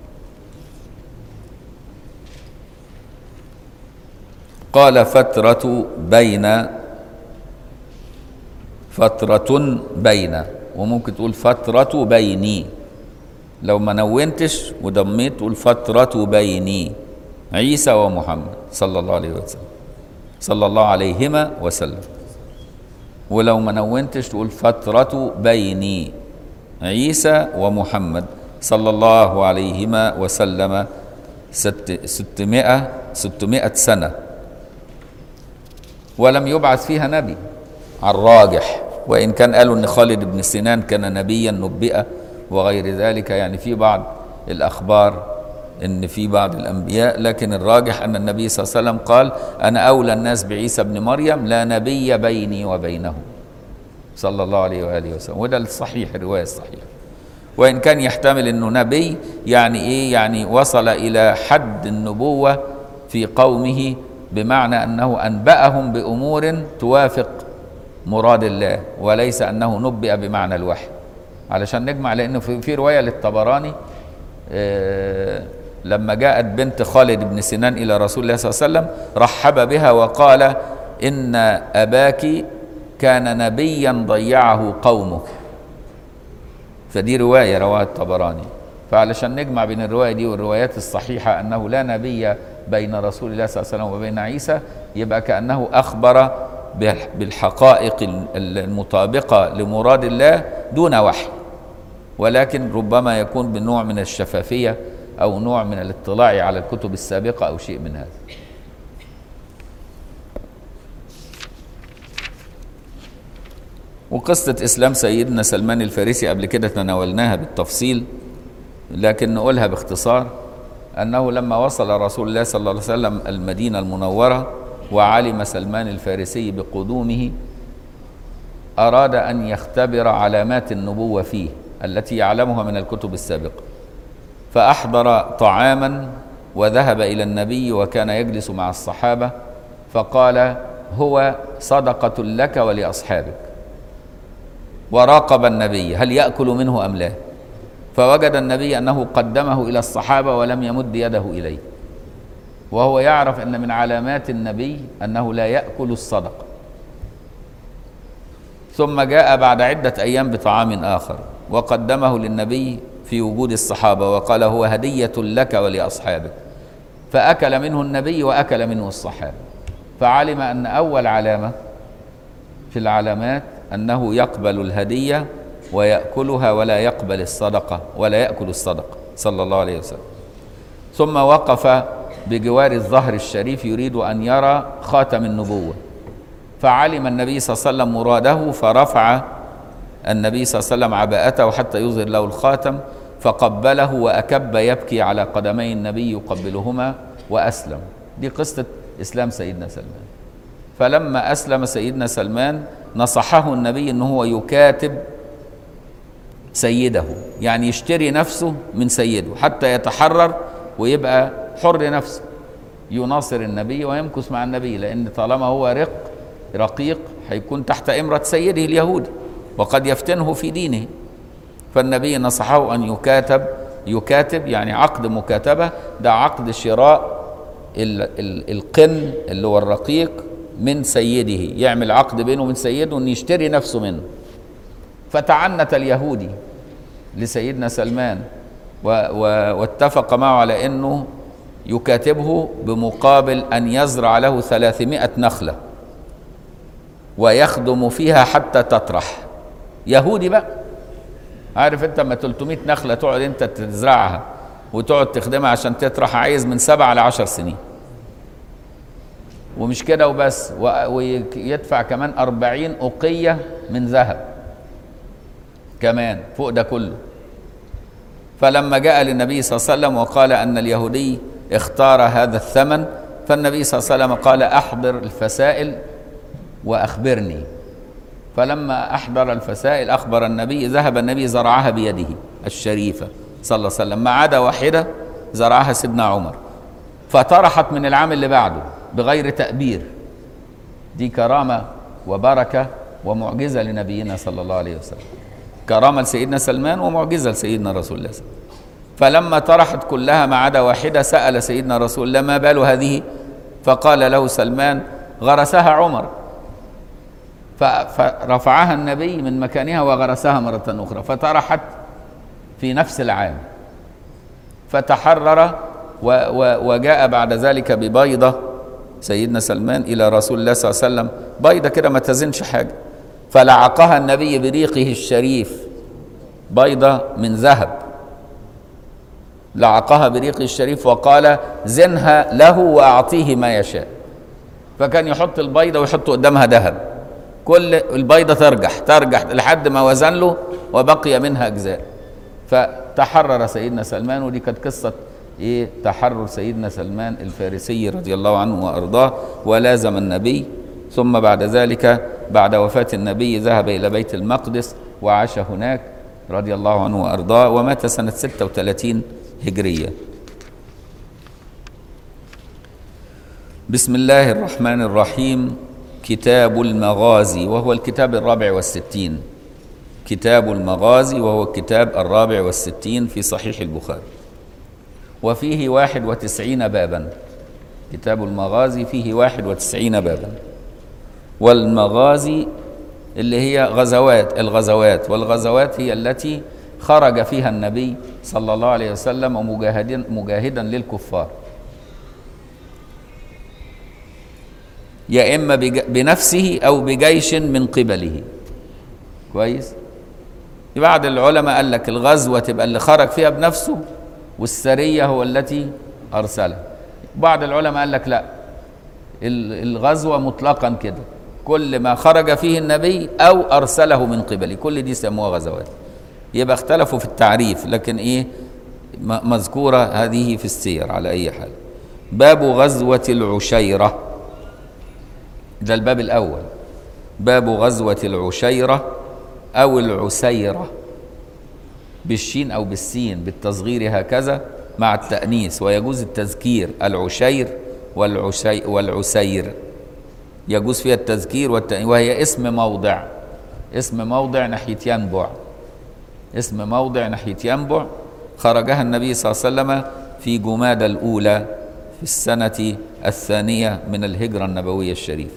Speaker 2: قال فترة بين فترة بين وممكن تقول فترة بيني لو ما نونتش وضميت تقول فترة بيني عيسى ومحمد صلى الله عليه وسلم صلى الله عليهما وسلم ولو ما نونتش تقول فترة بيني عيسى ومحمد صلى الله عليهما وسلم ست ستمائة ستمائة سنة ولم يبعث فيها نبي على الراجح وإن كان قالوا أن خالد بن سنان كان نبيا نبئ وغير ذلك يعني في بعض الأخبار ان في بعض الانبياء لكن الراجح ان النبي صلى الله عليه وسلم قال انا اولى الناس بعيسى ابن مريم لا نبي بيني وبينه صلى الله عليه واله وسلم وده الصحيح الروايه الصحيحه وان كان يحتمل انه نبي يعني ايه يعني وصل الى حد النبوه في قومه بمعنى انه انباهم بامور توافق مراد الله وليس انه نبئ بمعنى الوحي علشان نجمع لانه في, في روايه للطبراني آه لما جاءت بنت خالد بن سنان إلى رسول الله صلى الله عليه وسلم رحب بها وقال إن أباك كان نبيا ضيعه قومه فدي رواية رواها الطبراني فعلشان نجمع بين الرواية دي والروايات الصحيحة أنه لا نبي بين رسول الله صلى الله عليه وسلم وبين عيسى يبقى كأنه أخبر بالحقائق المطابقة لمراد الله دون وحي ولكن ربما يكون بنوع من الشفافية أو نوع من الاطلاع على الكتب السابقة أو شيء من هذا وقصة إسلام سيدنا سلمان الفارسي قبل كده تناولناها بالتفصيل لكن نقولها باختصار أنه لما وصل رسول الله صلى الله عليه وسلم المدينة المنورة وعلم سلمان الفارسي بقدومه أراد أن يختبر علامات النبوة فيه التي يعلمها من الكتب السابقة فأحضر طعاما وذهب إلى النبي وكان يجلس مع الصحابة فقال هو صدقة لك ولأصحابك وراقب النبي هل يأكل منه أم لا فوجد النبي أنه قدمه إلى الصحابة ولم يمد يده إليه وهو يعرف أن من علامات النبي أنه لا يأكل الصدقة ثم جاء بعد عدة أيام بطعام آخر وقدمه للنبي في وجود الصحابة وقال هو هدية لك ولأصحابك فأكل منه النبي وأكل منه الصحابة فعلم أن أول علامة في العلامات أنه يقبل الهدية ويأكلها ولا يقبل الصدقة ولا يأكل الصدقة صلى الله عليه وسلم ثم وقف بجوار الظهر الشريف يريد أن يرى خاتم النبوة فعلم النبي صلى الله عليه وسلم مراده فرفع النبي صلى الله عليه وسلم عباءته حتى يظهر له الخاتم فقبله وأكب يبكي على قدمي النبي يقبلهما وأسلم دي قصة إسلام سيدنا سلمان فلما أسلم سيدنا سلمان نصحه النبي أنه هو يكاتب سيده يعني يشتري نفسه من سيده حتى يتحرر ويبقى حر نفسه يناصر النبي ويمكث مع النبي لأن طالما هو رق رقيق هيكون تحت إمرة سيده اليهودي وقد يفتنه في دينه فالنبي نصحه أن يكاتب يكاتب يعني عقد مكاتبة ده عقد شراء ال ال القن اللي هو الرقيق من سيده يعمل عقد بينه وبين سيده أن يشتري نفسه منه فتعنت اليهودي لسيدنا سلمان و و واتفق معه على أنه يكاتبه بمقابل أن يزرع له ثلاثمائة نخلة ويخدم فيها حتى تطرح يهودي بقى عارف انت اما 300 نخله تقعد انت تزرعها وتقعد تخدمها عشان تطرح عايز من سبعة لعشر سنين ومش كده وبس ويدفع كمان أربعين أقية من ذهب كمان فوق ده كله فلما جاء للنبي صلى الله عليه وسلم وقال أن اليهودي اختار هذا الثمن فالنبي صلى الله عليه وسلم قال أحضر الفسائل وأخبرني فلما أحضر الفسائل أخبر النبي ذهب النبي زرعها بيده الشريفة صلى الله عليه وسلم ما عدا واحدة زرعها سيدنا عمر فطرحت من العام اللي بعده بغير تأبير دي كرامة وبركة ومعجزة لنبينا صلى الله عليه وسلم كرامة لسيدنا سلمان ومعجزة لسيدنا رسول الله صلى الله عليه وسلم فلما طرحت كلها ما عدا واحدة سأل سيدنا رسول الله ما بال هذه فقال له سلمان غرسها عمر فرفعها النبي من مكانها وغرسها مرة أخرى فطرحت في نفس العام فتحرر و و وجاء بعد ذلك ببيضة سيدنا سلمان إلى رسول الله صلى الله عليه وسلم بيضة كده ما تزنش حاجة فلعقها النبي بريقه الشريف بيضة من ذهب لعقها بريقه الشريف وقال زنها له وأعطيه ما يشاء فكان يحط البيضة ويحط قدامها ذهب كل البيضة ترجح ترجح لحد ما وزن له وبقي منها أجزاء فتحرر سيدنا سلمان ودي كانت قصة إيه تحرر سيدنا سلمان الفارسي رضي الله عنه وأرضاه ولازم النبي ثم بعد ذلك بعد وفاة النبي ذهب إلى بيت المقدس وعاش هناك رضي الله عنه وأرضاه ومات سنة 36 هجرية بسم الله الرحمن الرحيم كتاب المغازي وهو الكتاب الرابع والستين كتاب المغازي وهو الكتاب الرابع والستين في صحيح البخاري وفيه واحد وتسعين بابا كتاب المغازي فيه واحد وتسعين بابا والمغازي اللي هي غزوات الغزوات والغزوات هي التي خرج فيها النبي صلى الله عليه وسلم ومجاهدا مجاهدا للكفار يا اما بنفسه او بجيش من قبله كويس بعض العلماء قال لك الغزوه تبقى اللي خرج فيها بنفسه والسريه هو التي ارسلها بعض العلماء قال لك لا الغزوه مطلقا كده كل ما خرج فيه النبي او ارسله من قبله كل دي سموها غزوات يبقى اختلفوا في التعريف لكن ايه مذكوره هذه في السير على اي حال باب غزوه العشيره ده الباب الأول باب غزوة العشيرة أو العسيرة بالشين أو بالسين بالتصغير هكذا مع التأنيث ويجوز التذكير العشير والعشي والعسير يجوز فيها التذكير والتأنيث وهي اسم موضع اسم موضع ناحية ينبع اسم موضع ناحية ينبع خرجها النبي صلى الله عليه وسلم في جماد الأولى في السنة الثانية من الهجرة النبوية الشريفة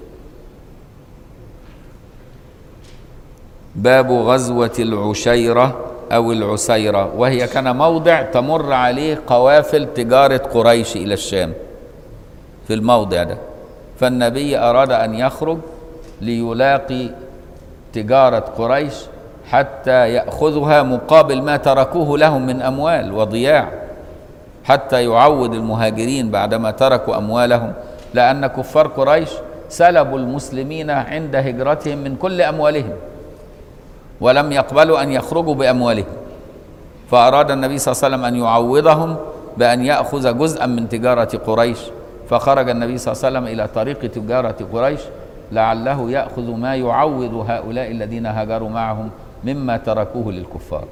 Speaker 2: باب غزوة العشيرة أو العسيرة وهي كان موضع تمر عليه قوافل تجارة قريش إلى الشام في الموضع ده فالنبي أراد أن يخرج ليلاقي تجارة قريش حتى يأخذها مقابل ما تركوه لهم من أموال وضياع حتى يعود المهاجرين بعدما تركوا أموالهم لأن كفار قريش سلبوا المسلمين عند هجرتهم من كل أموالهم ولم يقبلوا أن يخرجوا بأموالهم فأراد النبي صلى الله عليه وسلم أن يعوضهم بأن يأخذ جزءا من تجارة قريش فخرج النبي صلى الله عليه وسلم إلى طريق تجارة قريش لعله يأخذ ما يعوض هؤلاء الذين هاجروا معهم مما تركوه للكفار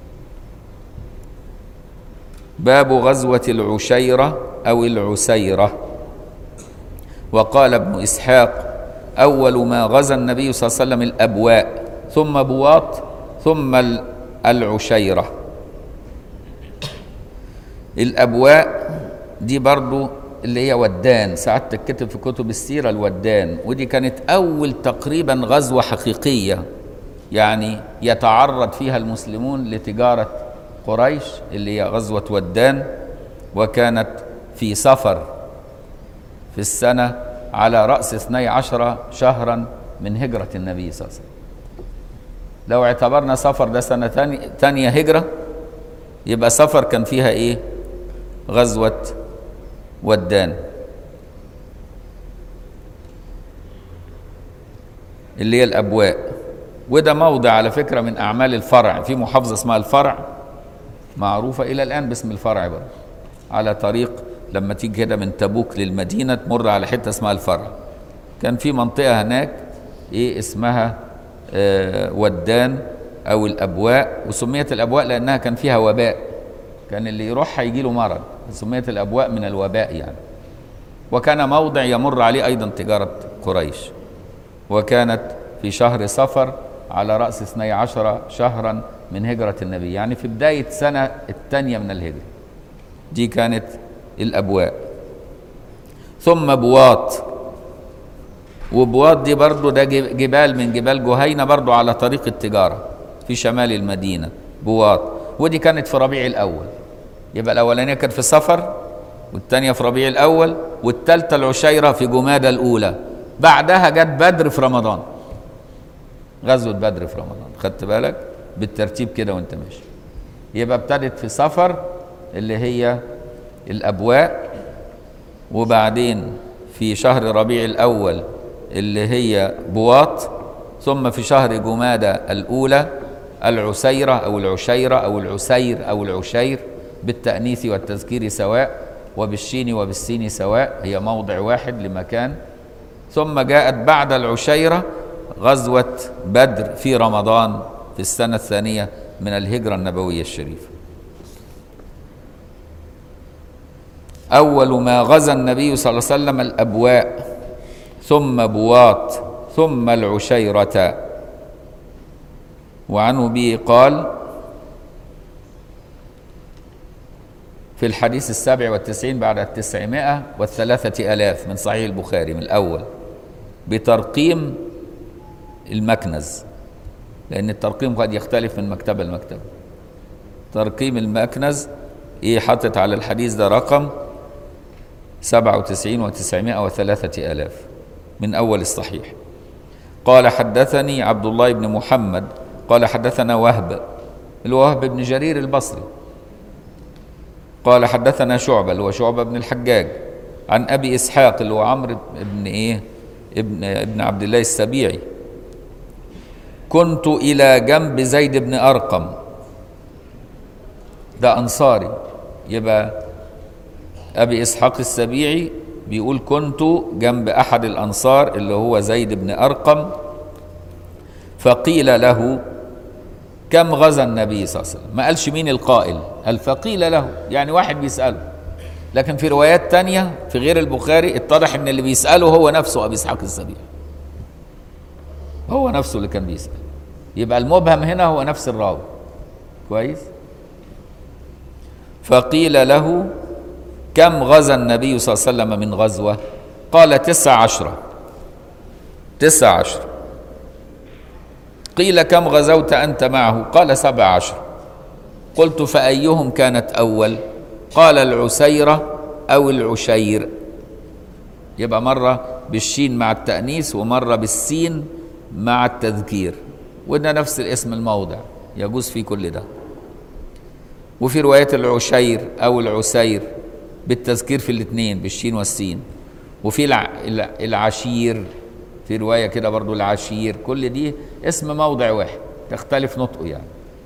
Speaker 2: باب غزوة العشيرة أو العسيرة وقال ابن إسحاق أول ما غزا النبي صلى الله عليه وسلم الأبواء ثم بواط ثم ال- العشيرة الأبواء دي برضو اللي هي ودان ساعات تتكتب في كتب السيرة الودان ودي كانت أول تقريبا غزوة حقيقية يعني يتعرض فيها المسلمون لتجارة قريش اللي هي غزوة ودان وكانت في سفر في السنة على رأس 12 شهرا من هجرة النبي صلى الله عليه وسلم لو اعتبرنا سفر ده سنة تاني- تانية هجرة يبقى سفر كان فيها ايه غزوة ودان اللي هي الأبواء وده موضع على فكرة من أعمال الفرع في محافظة اسمها الفرع معروفة إلى الآن باسم الفرع برضه على طريق لما تيجي كده من تبوك للمدينة تمر على حتة اسمها الفرع كان في منطقة هناك إيه اسمها آه ودان أو الأبواء وسميت الأبواء لأنها كان فيها وباء كان اللي يروحها يجي له مرض سميت الأبواء من الوباء يعني وكان موضع يمر عليه أيضا تجارة قريش وكانت في شهر صفر على رأس 12 شهرا من هجرة النبي يعني في بداية سنة الثانية من الهجرة دي كانت الأبواء ثم بواط وبواط دي برضو ده جب- جبال من جبال جهينة برضو على طريق التجارة في شمال المدينة بواط ودي كانت في ربيع الأول يبقى الأولانية كانت في صفر والثانية في ربيع الأول والثالثة العشيرة في جمادى الأولى بعدها جت بدر في رمضان غزوة بدر في رمضان خدت بالك بالترتيب كده وانت ماشي يبقى ابتدت في صفر اللي هي الأبواء وبعدين في شهر ربيع الأول اللي هي بواط ثم في شهر جمادى الأولى العسيرة أو العشيرة أو العسير أو العشير بالتأنيث والتذكير سواء وبالشين وبالسين سواء هي موضع واحد لمكان ثم جاءت بعد العشيرة غزوة بدر في رمضان في السنة الثانية من الهجرة النبوية الشريفة أول ما غزا النبي صلى الله عليه وسلم الأبواء ثم بواط ثم العشيرة وعنه به قال في الحديث السابع والتسعين بعد التسعمائة والثلاثة ألاف من صحيح البخاري من الأول بترقيم المكنز لأن الترقيم قد يختلف من مكتبة لمكتبة ترقيم المكنز إيه حطت على الحديث ده رقم سبعة وتسعين وتسعمائة وثلاثة ألاف من أول الصحيح قال حدثني عبد الله بن محمد قال حدثنا وهب الوهب بن جرير البصري قال حدثنا شعبة اللي هو شعبة بن الحجاج عن أبي إسحاق اللي هو عمرو بن إيه ابن ابن عبد الله السبيعي كنت إلى جنب زيد بن أرقم ده أنصاري يبقى أبي إسحاق السبيعي بيقول كنت جنب أحد الأنصار اللي هو زيد بن أرقم فقيل له كم غزا النبي صلى الله عليه وسلم ما قالش مين القائل قال فقيل له يعني واحد بيسأله لكن في روايات تانية في غير البخاري اتضح ان اللي بيسأله هو نفسه أبي إسحاق السبيعي هو نفسه اللي كان بيسأل يبقى المبهم هنا هو نفس الراوي كويس فقيل له كم غزا النبي صلى الله عليه وسلم من غزوة قال تسع عشرة تسع عشرة قيل كم غزوت أنت معه قال سبع عشر قلت فأيهم كانت أول قال العسيرة أو العشير يبقى مرة بالشين مع التأنيث ومرة بالسين مع التذكير وده نفس الاسم الموضع يجوز فيه كل ده وفي رواية العشير أو العسير بالتذكير في الاثنين بالشين والسين وفي الع... الع- العشير في رواية كده برضو العشير كل دي اسم موضع واحد تختلف نطقه يعني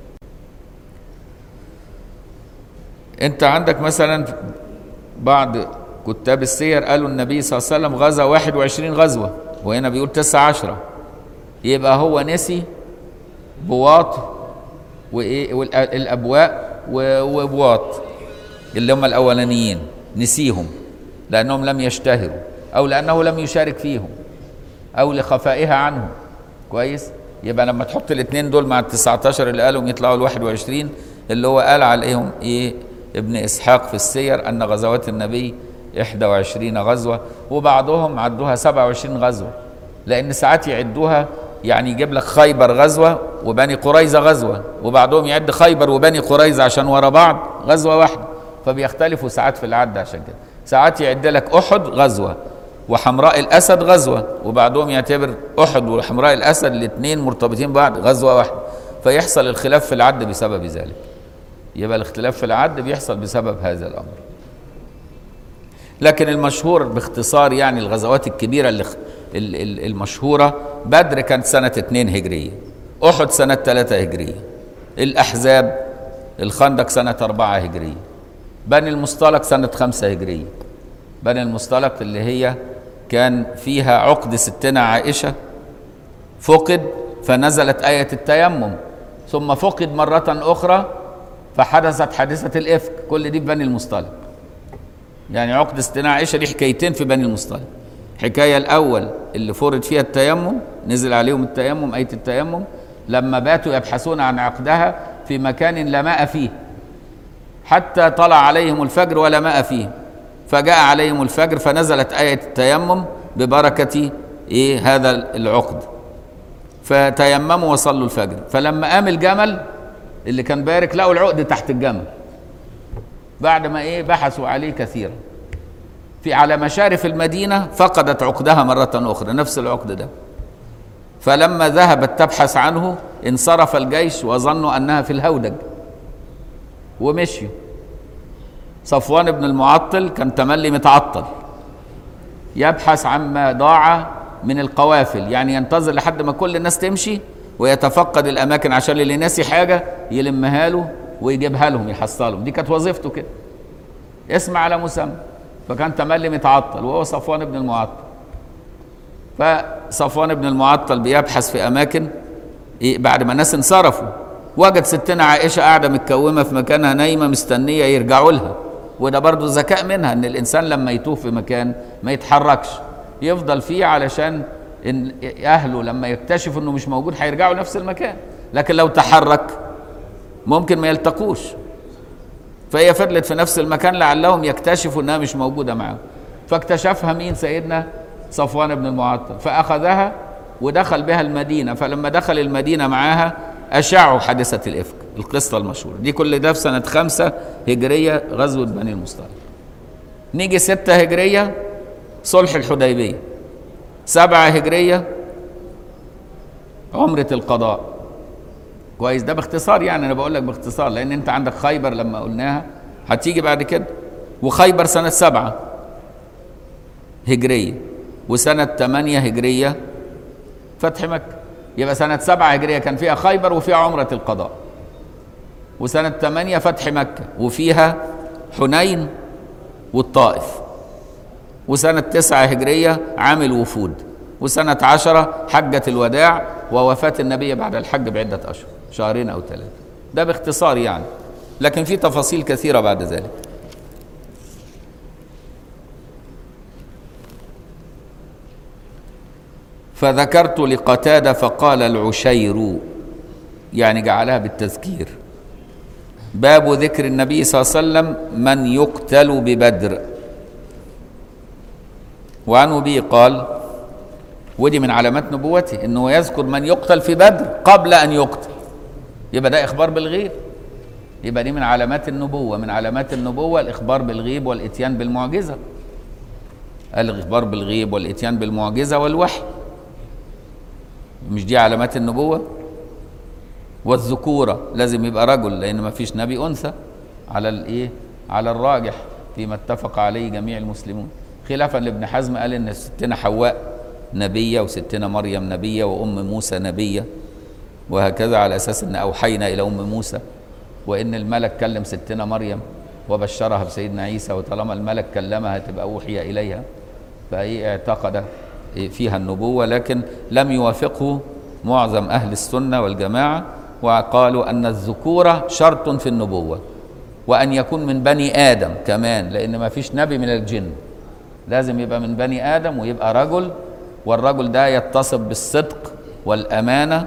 Speaker 2: انت عندك مثلا بعض كتاب السير قالوا النبي صلى الله عليه وسلم غزا 21 غزوة وهنا بيقول 19 يبقى هو نسي بواط وايه والابواء وبواط اللي هم الاولانيين نسيهم لانهم لم يشتهروا او لانه لم يشارك فيهم او لخفائها عنه كويس يبقى لما تحط الاثنين دول مع ال 19 اللي قالهم يطلعوا ال 21 اللي هو قال عليهم ايه ابن اسحاق في السير ان غزوات النبي 21 غزوه وبعضهم عدوها 27 غزوه لان ساعات يعدوها يعني يجيب لك خيبر غزوه وبني قريظه غزوه وبعضهم يعد خيبر وبني قريظه عشان ورا بعض غزوه واحده فبيختلفوا ساعات في العد عشان كده ساعات يعد لك احد غزوه وحمراء الاسد غزوه وبعضهم يعتبر احد وحمراء الاسد الاثنين مرتبطين ببعض غزوه واحده فيحصل الخلاف في العد بسبب ذلك يبقى الاختلاف في العد بيحصل بسبب هذا الامر لكن المشهور باختصار يعني الغزوات الكبيره اللي ال- ال- المشهوره بدر كانت سنه 2 هجريه احد سنه 3 هجريه الاحزاب الخندق سنه 4 هجريه بني المصطلق سنه 5 هجريه بني المصطلق اللي هي كان فيها عقد ستنا عائشه فقد فنزلت ايه التيمم ثم فقد مره اخرى فحدثت حادثه الافك كل دي في بني المصطلق يعني عقد استناع عائشه دي حكايتين في بني المصطلق حكايه الاول اللي فرض فيها التيمم نزل عليهم التيمم ايه التيمم لما باتوا يبحثون عن عقدها في مكان لا ماء فيه حتى طلع عليهم الفجر ولا ماء فيه فجاء عليهم الفجر فنزلت آية التيمم ببركة إيه هذا العقد فتيمموا وصلوا الفجر فلما قام الجمل اللي كان بارك لقوا العقد تحت الجمل بعد ما ايه بحثوا عليه كثيرا في على مشارف المدينة فقدت عقدها مرة أخرى نفس العقد ده فلما ذهبت تبحث عنه انصرف الجيش وظنوا أنها في الهودج ومشيوا صفوان بن المعطل كان تملي متعطل يبحث عما ضاع من القوافل يعني ينتظر لحد ما كل الناس تمشي ويتفقد الاماكن عشان اللي ناسي حاجه يلمها له ويجيبها لهم يحصلهم دي كانت وظيفته كده اسم على مسمى فكان تملي متعطل وهو صفوان بن المعطل فصفوان بن المعطل بيبحث في اماكن إيه بعد ما الناس انصرفوا وجد ستنا عائشه قاعده متكومه في مكانها نايمه مستنيه يرجعوا لها وده برضو ذكاء منها ان الانسان لما يتوه في مكان ما يتحركش يفضل فيه علشان إن اهله لما يكتشفوا انه مش موجود هيرجعوا نفس المكان لكن لو تحرك ممكن ما يلتقوش فهي فضلت في نفس المكان لعلهم يكتشفوا انها مش موجوده معاهم فاكتشفها مين سيدنا صفوان بن المعطل فاخذها ودخل بها المدينه فلما دخل المدينه معاها اشاعوا حادثه الافك القصه المشهوره دي كل ده في سنه خمسة هجريه غزوه بني المصطلق نيجي ستة هجريه صلح الحديبيه سبعة هجريه عمره القضاء كويس ده باختصار يعني انا بقول لك باختصار لان انت عندك خيبر لما قلناها هتيجي بعد كده وخيبر سنه سبعة هجريه وسنه ثمانية هجريه فتح مكه يبقى سنة سبعة هجرية كان فيها خيبر وفيها عمرة القضاء وسنة ثمانية فتح مكة وفيها حنين والطائف وسنة تسعة هجرية عام الوفود وسنة عشرة حجة الوداع ووفاة النبي بعد الحج بعدة أشهر شهرين أو ثلاثة ده باختصار يعني لكن في تفاصيل كثيرة بعد ذلك فذكرت لقتادة فقال العشير يعني جعلها بالتذكير باب ذكر النبي صلى الله عليه وسلم من يقتل ببدر وعن أبي قال ودي من علامات نبوته انه يذكر من يقتل في بدر قبل ان يقتل يبقى ده اخبار بالغيب يبقى دي من علامات النبوه من علامات النبوه الاخبار بالغيب والاتيان بالمعجزه الاخبار بالغيب والاتيان بالمعجزه والوحي مش دي علامات النبوه والذكوره لازم يبقى رجل لان ما فيش نبي انثى على الايه على الراجح فيما اتفق عليه جميع المسلمون خلافا لابن حزم قال ان ستنا حواء نبيه وستنا مريم نبيه وام موسى نبيه وهكذا على اساس ان اوحينا الى ام موسى وان الملك كلم ستنا مريم وبشرها بسيدنا عيسى وطالما الملك كلمها تبقى اوحي اليها فايه اعتقد فيها النبوه لكن لم يوافقه معظم اهل السنه والجماعه وقالوا ان الذكوره شرط في النبوه وان يكون من بني ادم كمان لان ما فيش نبي من الجن لازم يبقى من بني ادم ويبقى رجل والرجل ده يتصف بالصدق والامانه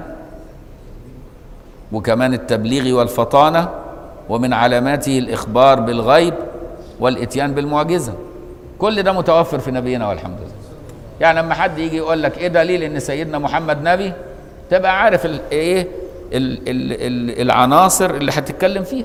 Speaker 2: وكمان التبليغ والفطانه ومن علاماته الاخبار بالغيب والاتيان بالمعجزه كل ده متوفر في نبينا والحمد لله يعني لما حد يجي يقول لك ايه دليل ان سيدنا محمد نبي تبقى عارف ال ايه ال ال ال العناصر اللي هتتكلم فيها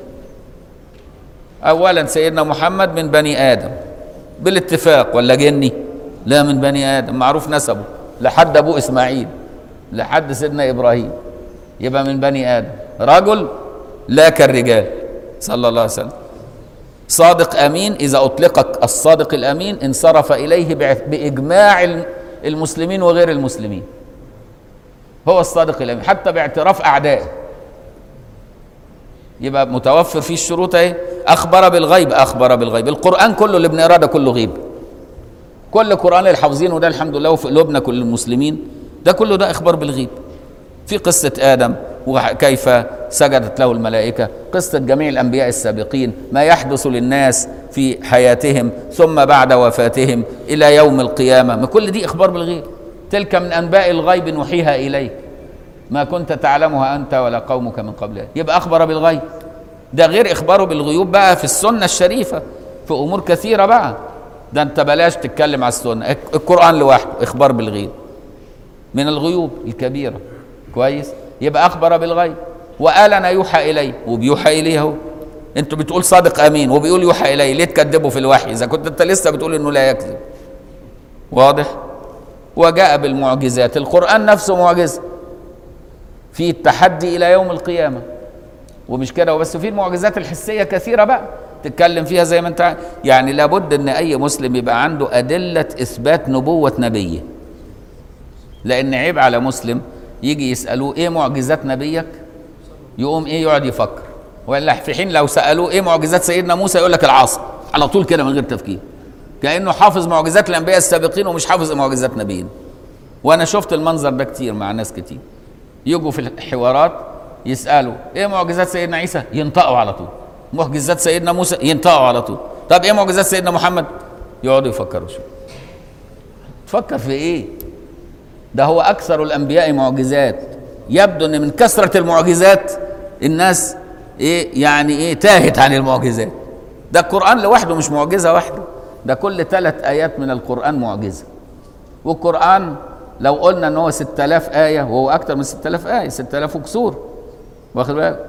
Speaker 2: اولا سيدنا محمد من بني ادم بالاتفاق ولا جني لا من بني ادم معروف نسبه لحد ابوه اسماعيل لحد سيدنا ابراهيم يبقى من بني ادم رجل لا كالرجال صلى الله عليه وسلم صادق امين اذا اطلق الصادق الامين انصرف اليه باجماع المسلمين وغير المسلمين هو الصادق الامين حتى باعتراف اعدائه يبقى متوفر فيه الشروط اهي اخبر بالغيب اخبر بالغيب القران كله اللي بنقراه ده كله غيب كل القران اللي حافظينه ده الحمد لله وفي قلوبنا كل المسلمين ده كله ده اخبار بالغيب في قصه ادم وكيف سجدت له الملائكه قصه جميع الانبياء السابقين ما يحدث للناس في حياتهم ثم بعد وفاتهم الى يوم القيامه ما كل دي اخبار بالغيب تلك من انباء الغيب نوحيها اليك ما كنت تعلمها انت ولا قومك من قبل يبقى اخبر بالغيب ده غير اخباره بالغيوب بقى في السنه الشريفه في امور كثيره بقى ده انت بلاش تتكلم على السنه القران لوحده اخبار بالغيب من الغيوب الكبيره كويس يبقى اخبر بالغيب والن يوحى اليه وبيوحى اليه اهو انتوا بتقول صادق امين وبيقول يوحى اليه ليه تكذبوا في الوحي اذا كنت انت لسه بتقول انه لا يكذب واضح وجاء بالمعجزات القران نفسه معجزه في التحدي الى يوم القيامه ومش كده وبس في المعجزات الحسيه كثيره بقى تتكلم فيها زي ما انت يعني لابد ان اي مسلم يبقى عنده ادله اثبات نبوه نبيه لان عيب على مسلم يجي يسالوه ايه معجزات نبيك يقوم ايه يقعد يفكر ولا في حين لو سالوه ايه معجزات سيدنا موسى يقول لك العصا على طول كده من غير تفكير كانه حافظ معجزات الانبياء السابقين ومش حافظ معجزات نبينا وانا شفت المنظر ده كتير مع ناس كتير يجوا في الحوارات يسالوا ايه معجزات سيدنا عيسى ينطقوا على طول معجزات سيدنا موسى ينطقوا على طول طب ايه معجزات سيدنا محمد يقعدوا يفكروا شويه تفكر في ايه ده هو اكثر الانبياء معجزات يبدو ان من كثره المعجزات الناس ايه يعني ايه تاهت عن المعجزات ده القران لوحده مش معجزه واحده ده كل ثلاث ايات من القران معجزه والقران لو قلنا ان هو 6000 ايه وهو اكثر من 6000 ايه 6000 وكسور واخد بالك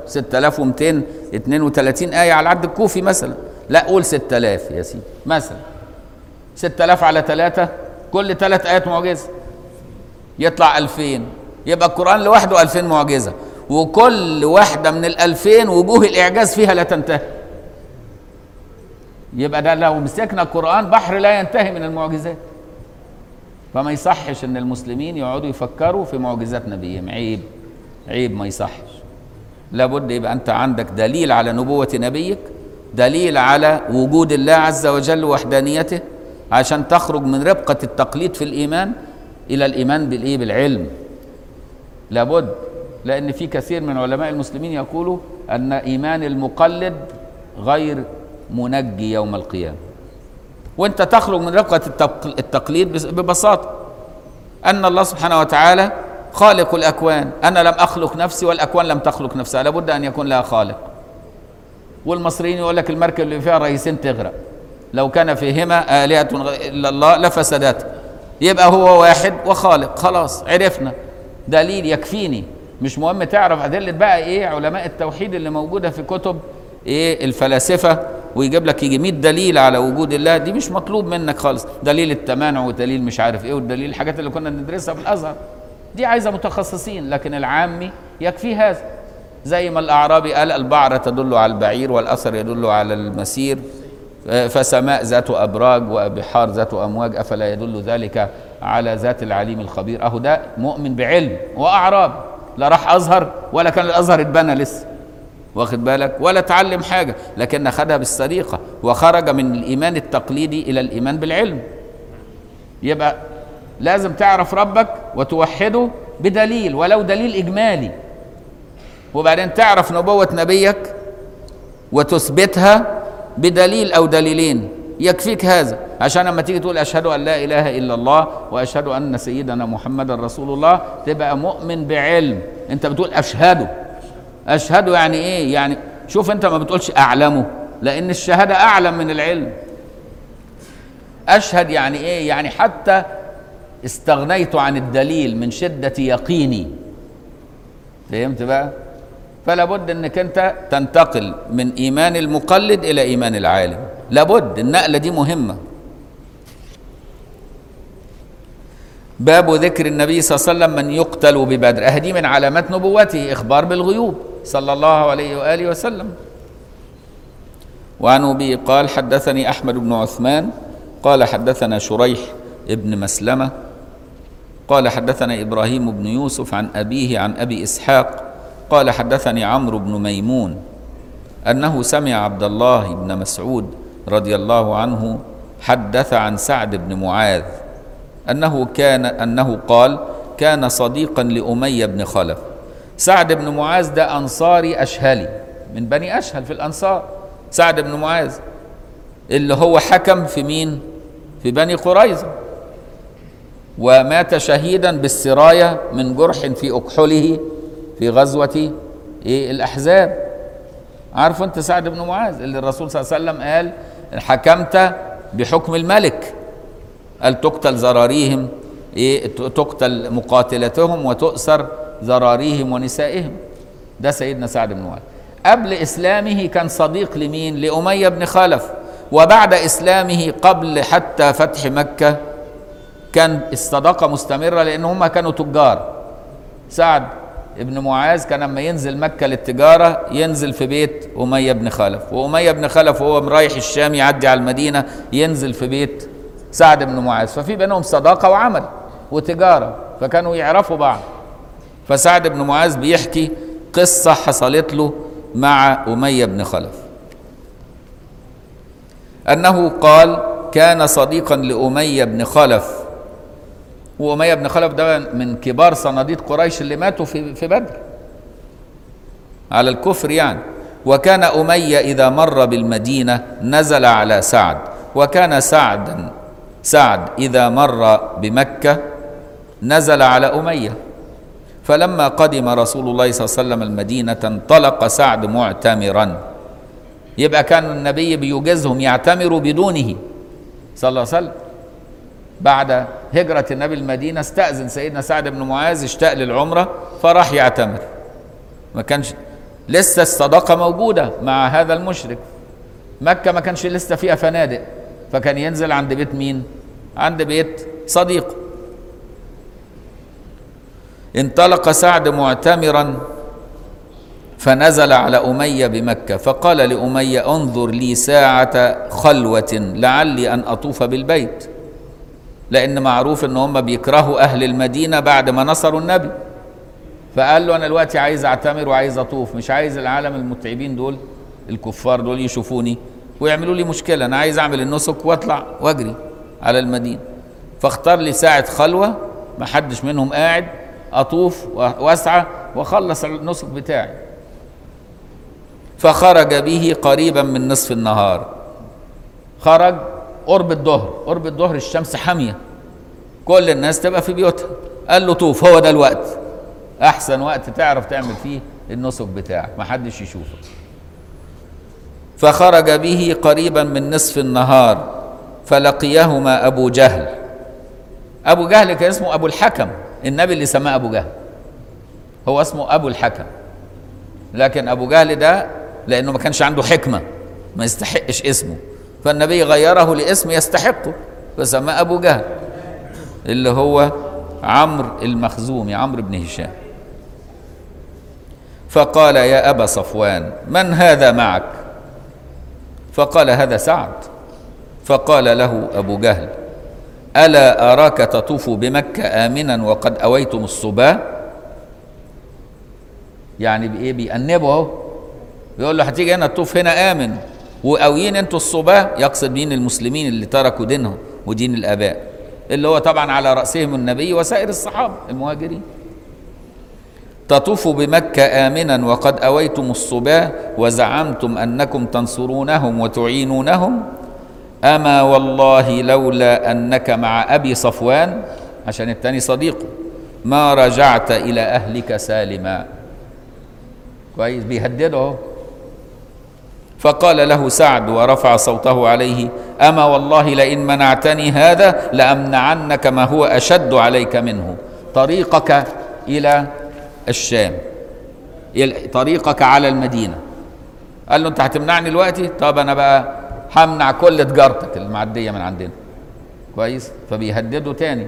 Speaker 2: 6232 ايه على العد الكوفي مثلا لا قول 6000 يا سيدي مثلا 6000 على 3 كل ثلاث ايات معجزه يطلع 2000 يبقى القرآن لوحده 2000 معجزة وكل واحدة من ال 2000 وجوه الإعجاز فيها لا تنتهي يبقى ده لو مسكنا القرآن بحر لا ينتهي من المعجزات فما يصحش ان المسلمين يقعدوا يفكروا في معجزات نبيهم عيب عيب ما يصحش لابد يبقى انت عندك دليل على نبوة نبيك دليل على وجود الله عز وجل وحدانيته عشان تخرج من ربقة التقليد في الإيمان الى الايمان بالايه بالعلم لابد لان في كثير من علماء المسلمين يقولوا ان ايمان المقلد غير منجي يوم القيامه وانت تخرج من رقه التقليد ببساطه ان الله سبحانه وتعالى خالق الاكوان انا لم اخلق نفسي والاكوان لم تخلق نفسها لابد ان يكون لها خالق والمصريين يقول لك المركب اللي فيها رئيسين تغرق لو كان فيهما آلهة غ- إلا الله لفسدت يبقى هو واحد وخالق خلاص عرفنا دليل يكفيني مش مهم تعرف أدلة بقى إيه علماء التوحيد اللي موجودة في كتب إيه الفلاسفة ويجيب لك يجي 100 دليل على وجود الله دي مش مطلوب منك خالص دليل التمانع ودليل مش عارف إيه والدليل الحاجات اللي كنا ندرسها في الأزهر دي عايزة متخصصين لكن العامي يكفي هذا زي ما الأعرابي قال البعرة تدل على البعير والأثر يدل على المسير فسماء ذات أبراج وبحار ذات أمواج أفلا يدل ذلك على ذات العليم الخبير أهو ده مؤمن بعلم وأعراب لا راح أزهر ولا كان الأزهر اتبنى لسه واخد بالك ولا اتعلم حاجة لكن خدها بالسريقة وخرج من الإيمان التقليدي إلى الإيمان بالعلم يبقى لازم تعرف ربك وتوحده بدليل ولو دليل إجمالي وبعدين تعرف نبوة نبيك وتثبتها بدليل او دليلين يكفيك هذا عشان لما تيجي تقول اشهد ان لا اله الا الله واشهد ان سيدنا محمدا رسول الله تبقى مؤمن بعلم انت بتقول اشهده اشهده يعني ايه يعني شوف انت ما بتقولش اعلمه لان الشهاده اعلم من العلم اشهد يعني ايه يعني حتى استغنيت عن الدليل من شده يقيني فهمت بقى فلا بد انك انت تنتقل من ايمان المقلد الى ايمان العالم لابد النقله دي مهمه باب ذكر النبي صلى الله عليه وسلم من يقتل ببدر اهدي من علامات نبوته اخبار بالغيوب صلى الله عليه واله وسلم وعن ابي قال حدثني احمد بن عثمان قال حدثنا شريح ابن مسلمه قال حدثنا ابراهيم بن يوسف عن ابيه عن ابي اسحاق قال حدثني عمرو بن ميمون انه سمع عبد الله بن مسعود رضي الله عنه حدث عن سعد بن معاذ انه كان انه قال كان صديقا لاميه بن خلف سعد بن معاذ ده انصاري اشهلي من بني اشهل في الانصار سعد بن معاذ اللي هو حكم في مين في بني قريظه ومات شهيدا بالسرايه من جرح في اكحله في غزوة إيه الأحزاب عارف أنت سعد بن معاذ اللي الرسول صلى الله عليه وسلم قال حكمت بحكم الملك قال تقتل زراريهم إيه تقتل مقاتلتهم وتؤسر زراريهم ونسائهم ده سيدنا سعد بن معاذ قبل إسلامه كان صديق لمين لأمية بن خلف وبعد إسلامه قبل حتى فتح مكة كان الصداقة مستمرة لأن هم كانوا تجار سعد ابن معاذ كان لما ينزل مكة للتجارة ينزل في بيت أمية بن خلف وأمية بن خلف وهو رايح الشام يعدي على المدينة ينزل في بيت سعد بن معاذ ففي بينهم صداقة وعمل وتجارة فكانوا يعرفوا بعض فسعد بن معاذ بيحكي قصة حصلت له مع أمية بن خلف أنه قال كان صديقا لأمية بن خلف وأمية بن خلف ده من كبار صناديد قريش اللي ماتوا في في بدر على الكفر يعني وكان أمية إذا مر بالمدينة نزل على سعد وكان سعد سعد إذا مر بمكة نزل على أمية فلما قدم رسول الله صلى الله عليه وسلم المدينة انطلق سعد معتمرا يبقى كان النبي بيوجزهم يعتمروا بدونه صلى الله عليه وسلم بعد هجرة النبي المدينة استأذن سيدنا سعد بن معاذ اشتاق للعمرة فراح يعتمر ما كانش لسه الصداقة موجودة مع هذا المشرك مكة ما كانش لسه فيها فنادق فكان ينزل عند بيت مين عند بيت صديقه انطلق سعد معتمرا فنزل على أمية بمكة فقال لأمية انظر لي ساعة خلوة لعلي أن أطوف بالبيت لأن معروف إن هم بيكرهوا أهل المدينة بعد ما نصروا النبي فقال له أنا دلوقتي عايز أعتمر وعايز أطوف مش عايز العالم المتعبين دول الكفار دول يشوفوني ويعملوا لي مشكلة أنا عايز أعمل النسك وأطلع وأجري على المدينة فاختار لي ساعة خلوة ما حدش منهم قاعد أطوف وأسعى وأخلص النسك بتاعي فخرج به قريبا من نصف النهار خرج قرب الظهر قرب الظهر الشمس حامية كل الناس تبقى في بيوتها قال له طوف هو ده الوقت أحسن وقت تعرف تعمل فيه النسك بتاعك ما حدش يشوفك فخرج به قريبا من نصف النهار فلقيهما أبو جهل أبو جهل كان اسمه أبو الحكم النبي اللي سماه أبو جهل هو اسمه أبو الحكم لكن أبو جهل ده لأنه ما كانش عنده حكمة ما يستحقش اسمه فالنبي غيره لاسم يستحقه فسماه أبو جهل اللي هو عمرو المخزومي عمرو بن هشام فقال يا أبا صفوان من هذا معك فقال هذا سعد فقال له أبو جهل ألا أراك تطوف بمكة آمنا وقد أويتم الصبا يعني بإيه بيأنبه أهو بيقول له هتيجي هنا تطوف هنا آمن وقاويين انتوا الصبا يقصد مين المسلمين اللي تركوا دينهم ودين الآباء اللي هو طبعا على رأسهم النبي وسائر الصحابة المهاجرين تطوف بمكة آمنا وقد أويتم الصبا وزعمتم أنكم تنصرونهم وتعينونهم أما والله لولا أنك مع أبي صفوان عشان التاني صديقه ما رجعت إلى أهلك سالما كويس بيهدده اهو فقال له سعد ورفع صوته عليه أما والله لئن منعتني هذا لأمنعنك ما هو أشد عليك منه طريقك إلى الشام طريقك على المدينة قال له أنت هتمنعني دلوقتي طب أنا بقى همنع كل تجارتك المعدية من عندنا كويس فبيهدده تاني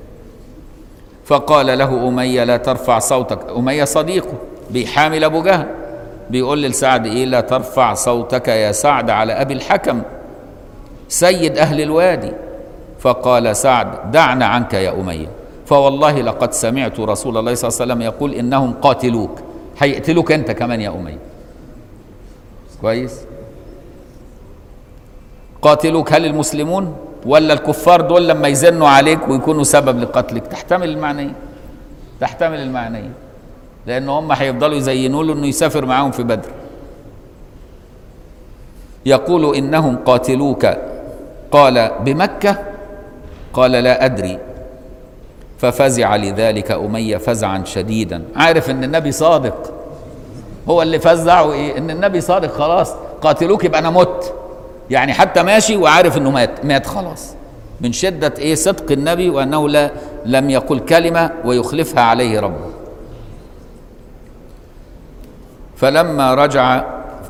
Speaker 2: فقال له أمية لا ترفع صوتك أمية صديقه بيحامل أبو جهل بيقول لسعد إيه لا ترفع صوتك يا سعد على أبي الحكم سيد أهل الوادي فقال سعد دعنا عنك يا أمية فوالله لقد سمعت رسول الله صلى الله عليه وسلم يقول إنهم قاتلوك هيقتلوك أنت كمان يا أمية كويس قاتلوك هل المسلمون ولا الكفار دول لما يزنوا عليك ويكونوا سبب لقتلك تحتمل المعنيين تحتمل المعنيين لان هم هيفضلوا يزينوا له انه يسافر معاهم في بدر يقول انهم قاتلوك قال بمكه قال لا ادري ففزع لذلك اميه فزعا شديدا عارف ان النبي صادق هو اللي فزعه ايه ان النبي صادق خلاص قاتلوك يبقى انا مت يعني حتى ماشي وعارف انه مات مات خلاص من شده ايه صدق النبي وانه لا لم يقل كلمه ويخلفها عليه ربه فلما رجع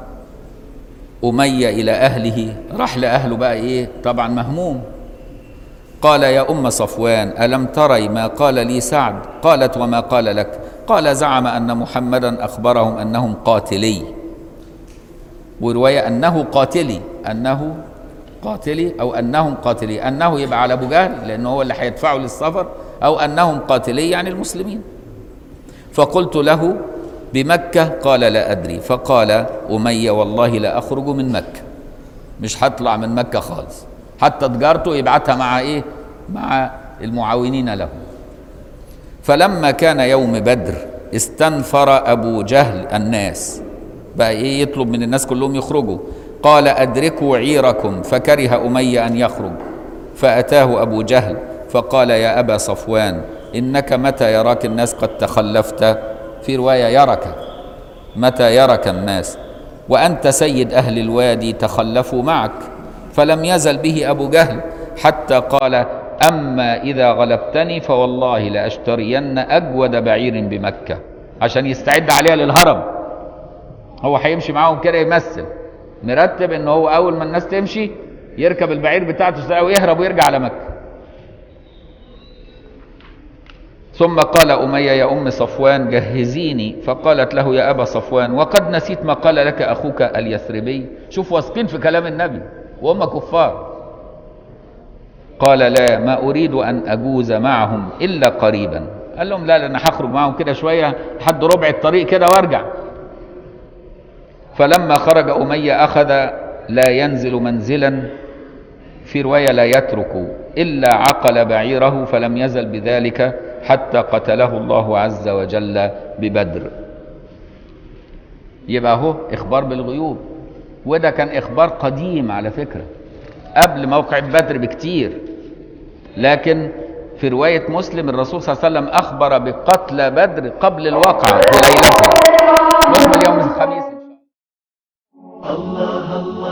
Speaker 2: أمية إلى أهله راح لأهله بقى إيه طبعا مهموم قال يا أم صفوان ألم تري ما قال لي سعد قالت وما قال لك قال زعم أن محمدا أخبرهم أنهم قاتلي ورواية أنه قاتلي أنه قاتلي أو أنهم قاتلي أنه يبقى على أبو جهل لأنه هو اللي هيدفعه للسفر أو أنهم قاتلي يعني المسلمين فقلت له بمكة قال لا أدري فقال أمية والله لا أخرج من مكة مش هطلع من مكة خالص حتى تجارته يبعتها مع إيه مع المعاونين له فلما كان يوم بدر استنفر أبو جهل الناس بقى إيه يطلب من الناس كلهم يخرجوا قال أدركوا عيركم فكره أمية أن يخرج فأتاه أبو جهل فقال يا أبا صفوان إنك متى يراك الناس قد تخلفت في رواية يرك متى يرك الناس وأنت سيد أهل الوادي تخلفوا معك فلم يزل به أبو جهل حتى قال أما إذا غلبتني فوالله لأشترين أجود بعير بمكة عشان يستعد عليها للهرب هو هيمشي معاهم كده يمثل مرتب ان هو اول ما الناس تمشي يركب البعير بتاعته ويهرب ويرجع على مكه ثم قال أمية يا أم صفوان جهزيني فقالت له يا أبا صفوان وقد نسيت ما قال لك أخوك اليثربي شوف واثقين في كلام النبي وهم كفار قال لا ما أريد أن أجوز معهم إلا قريبا قال لهم لا لا أنا هخرج معهم كده شوية لحد ربع الطريق كده وارجع فلما خرج أمية أخذ لا ينزل منزلا في رواية لا يترك إلا عقل بعيره فلم يزل بذلك حتى قتله الله عز وجل ببدر يبقى هو إخبار بالغيوب وده كان إخبار قديم على فكرة قبل موقع بدر بكتير لكن في رواية مسلم الرسول صلى الله عليه وسلم أخبر بقتل بدر قبل الواقعة بليلتها يوم اليوم الخميس
Speaker 3: الله الله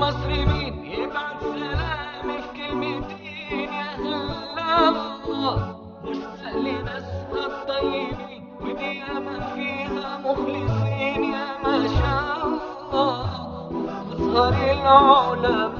Speaker 1: مصر مين يبعت سلامي في كلمتين يا هلا الله مشتاق لناسها الطيبين ودي ياما فيها مخلصين يا ما شاء الله أزهر العلماء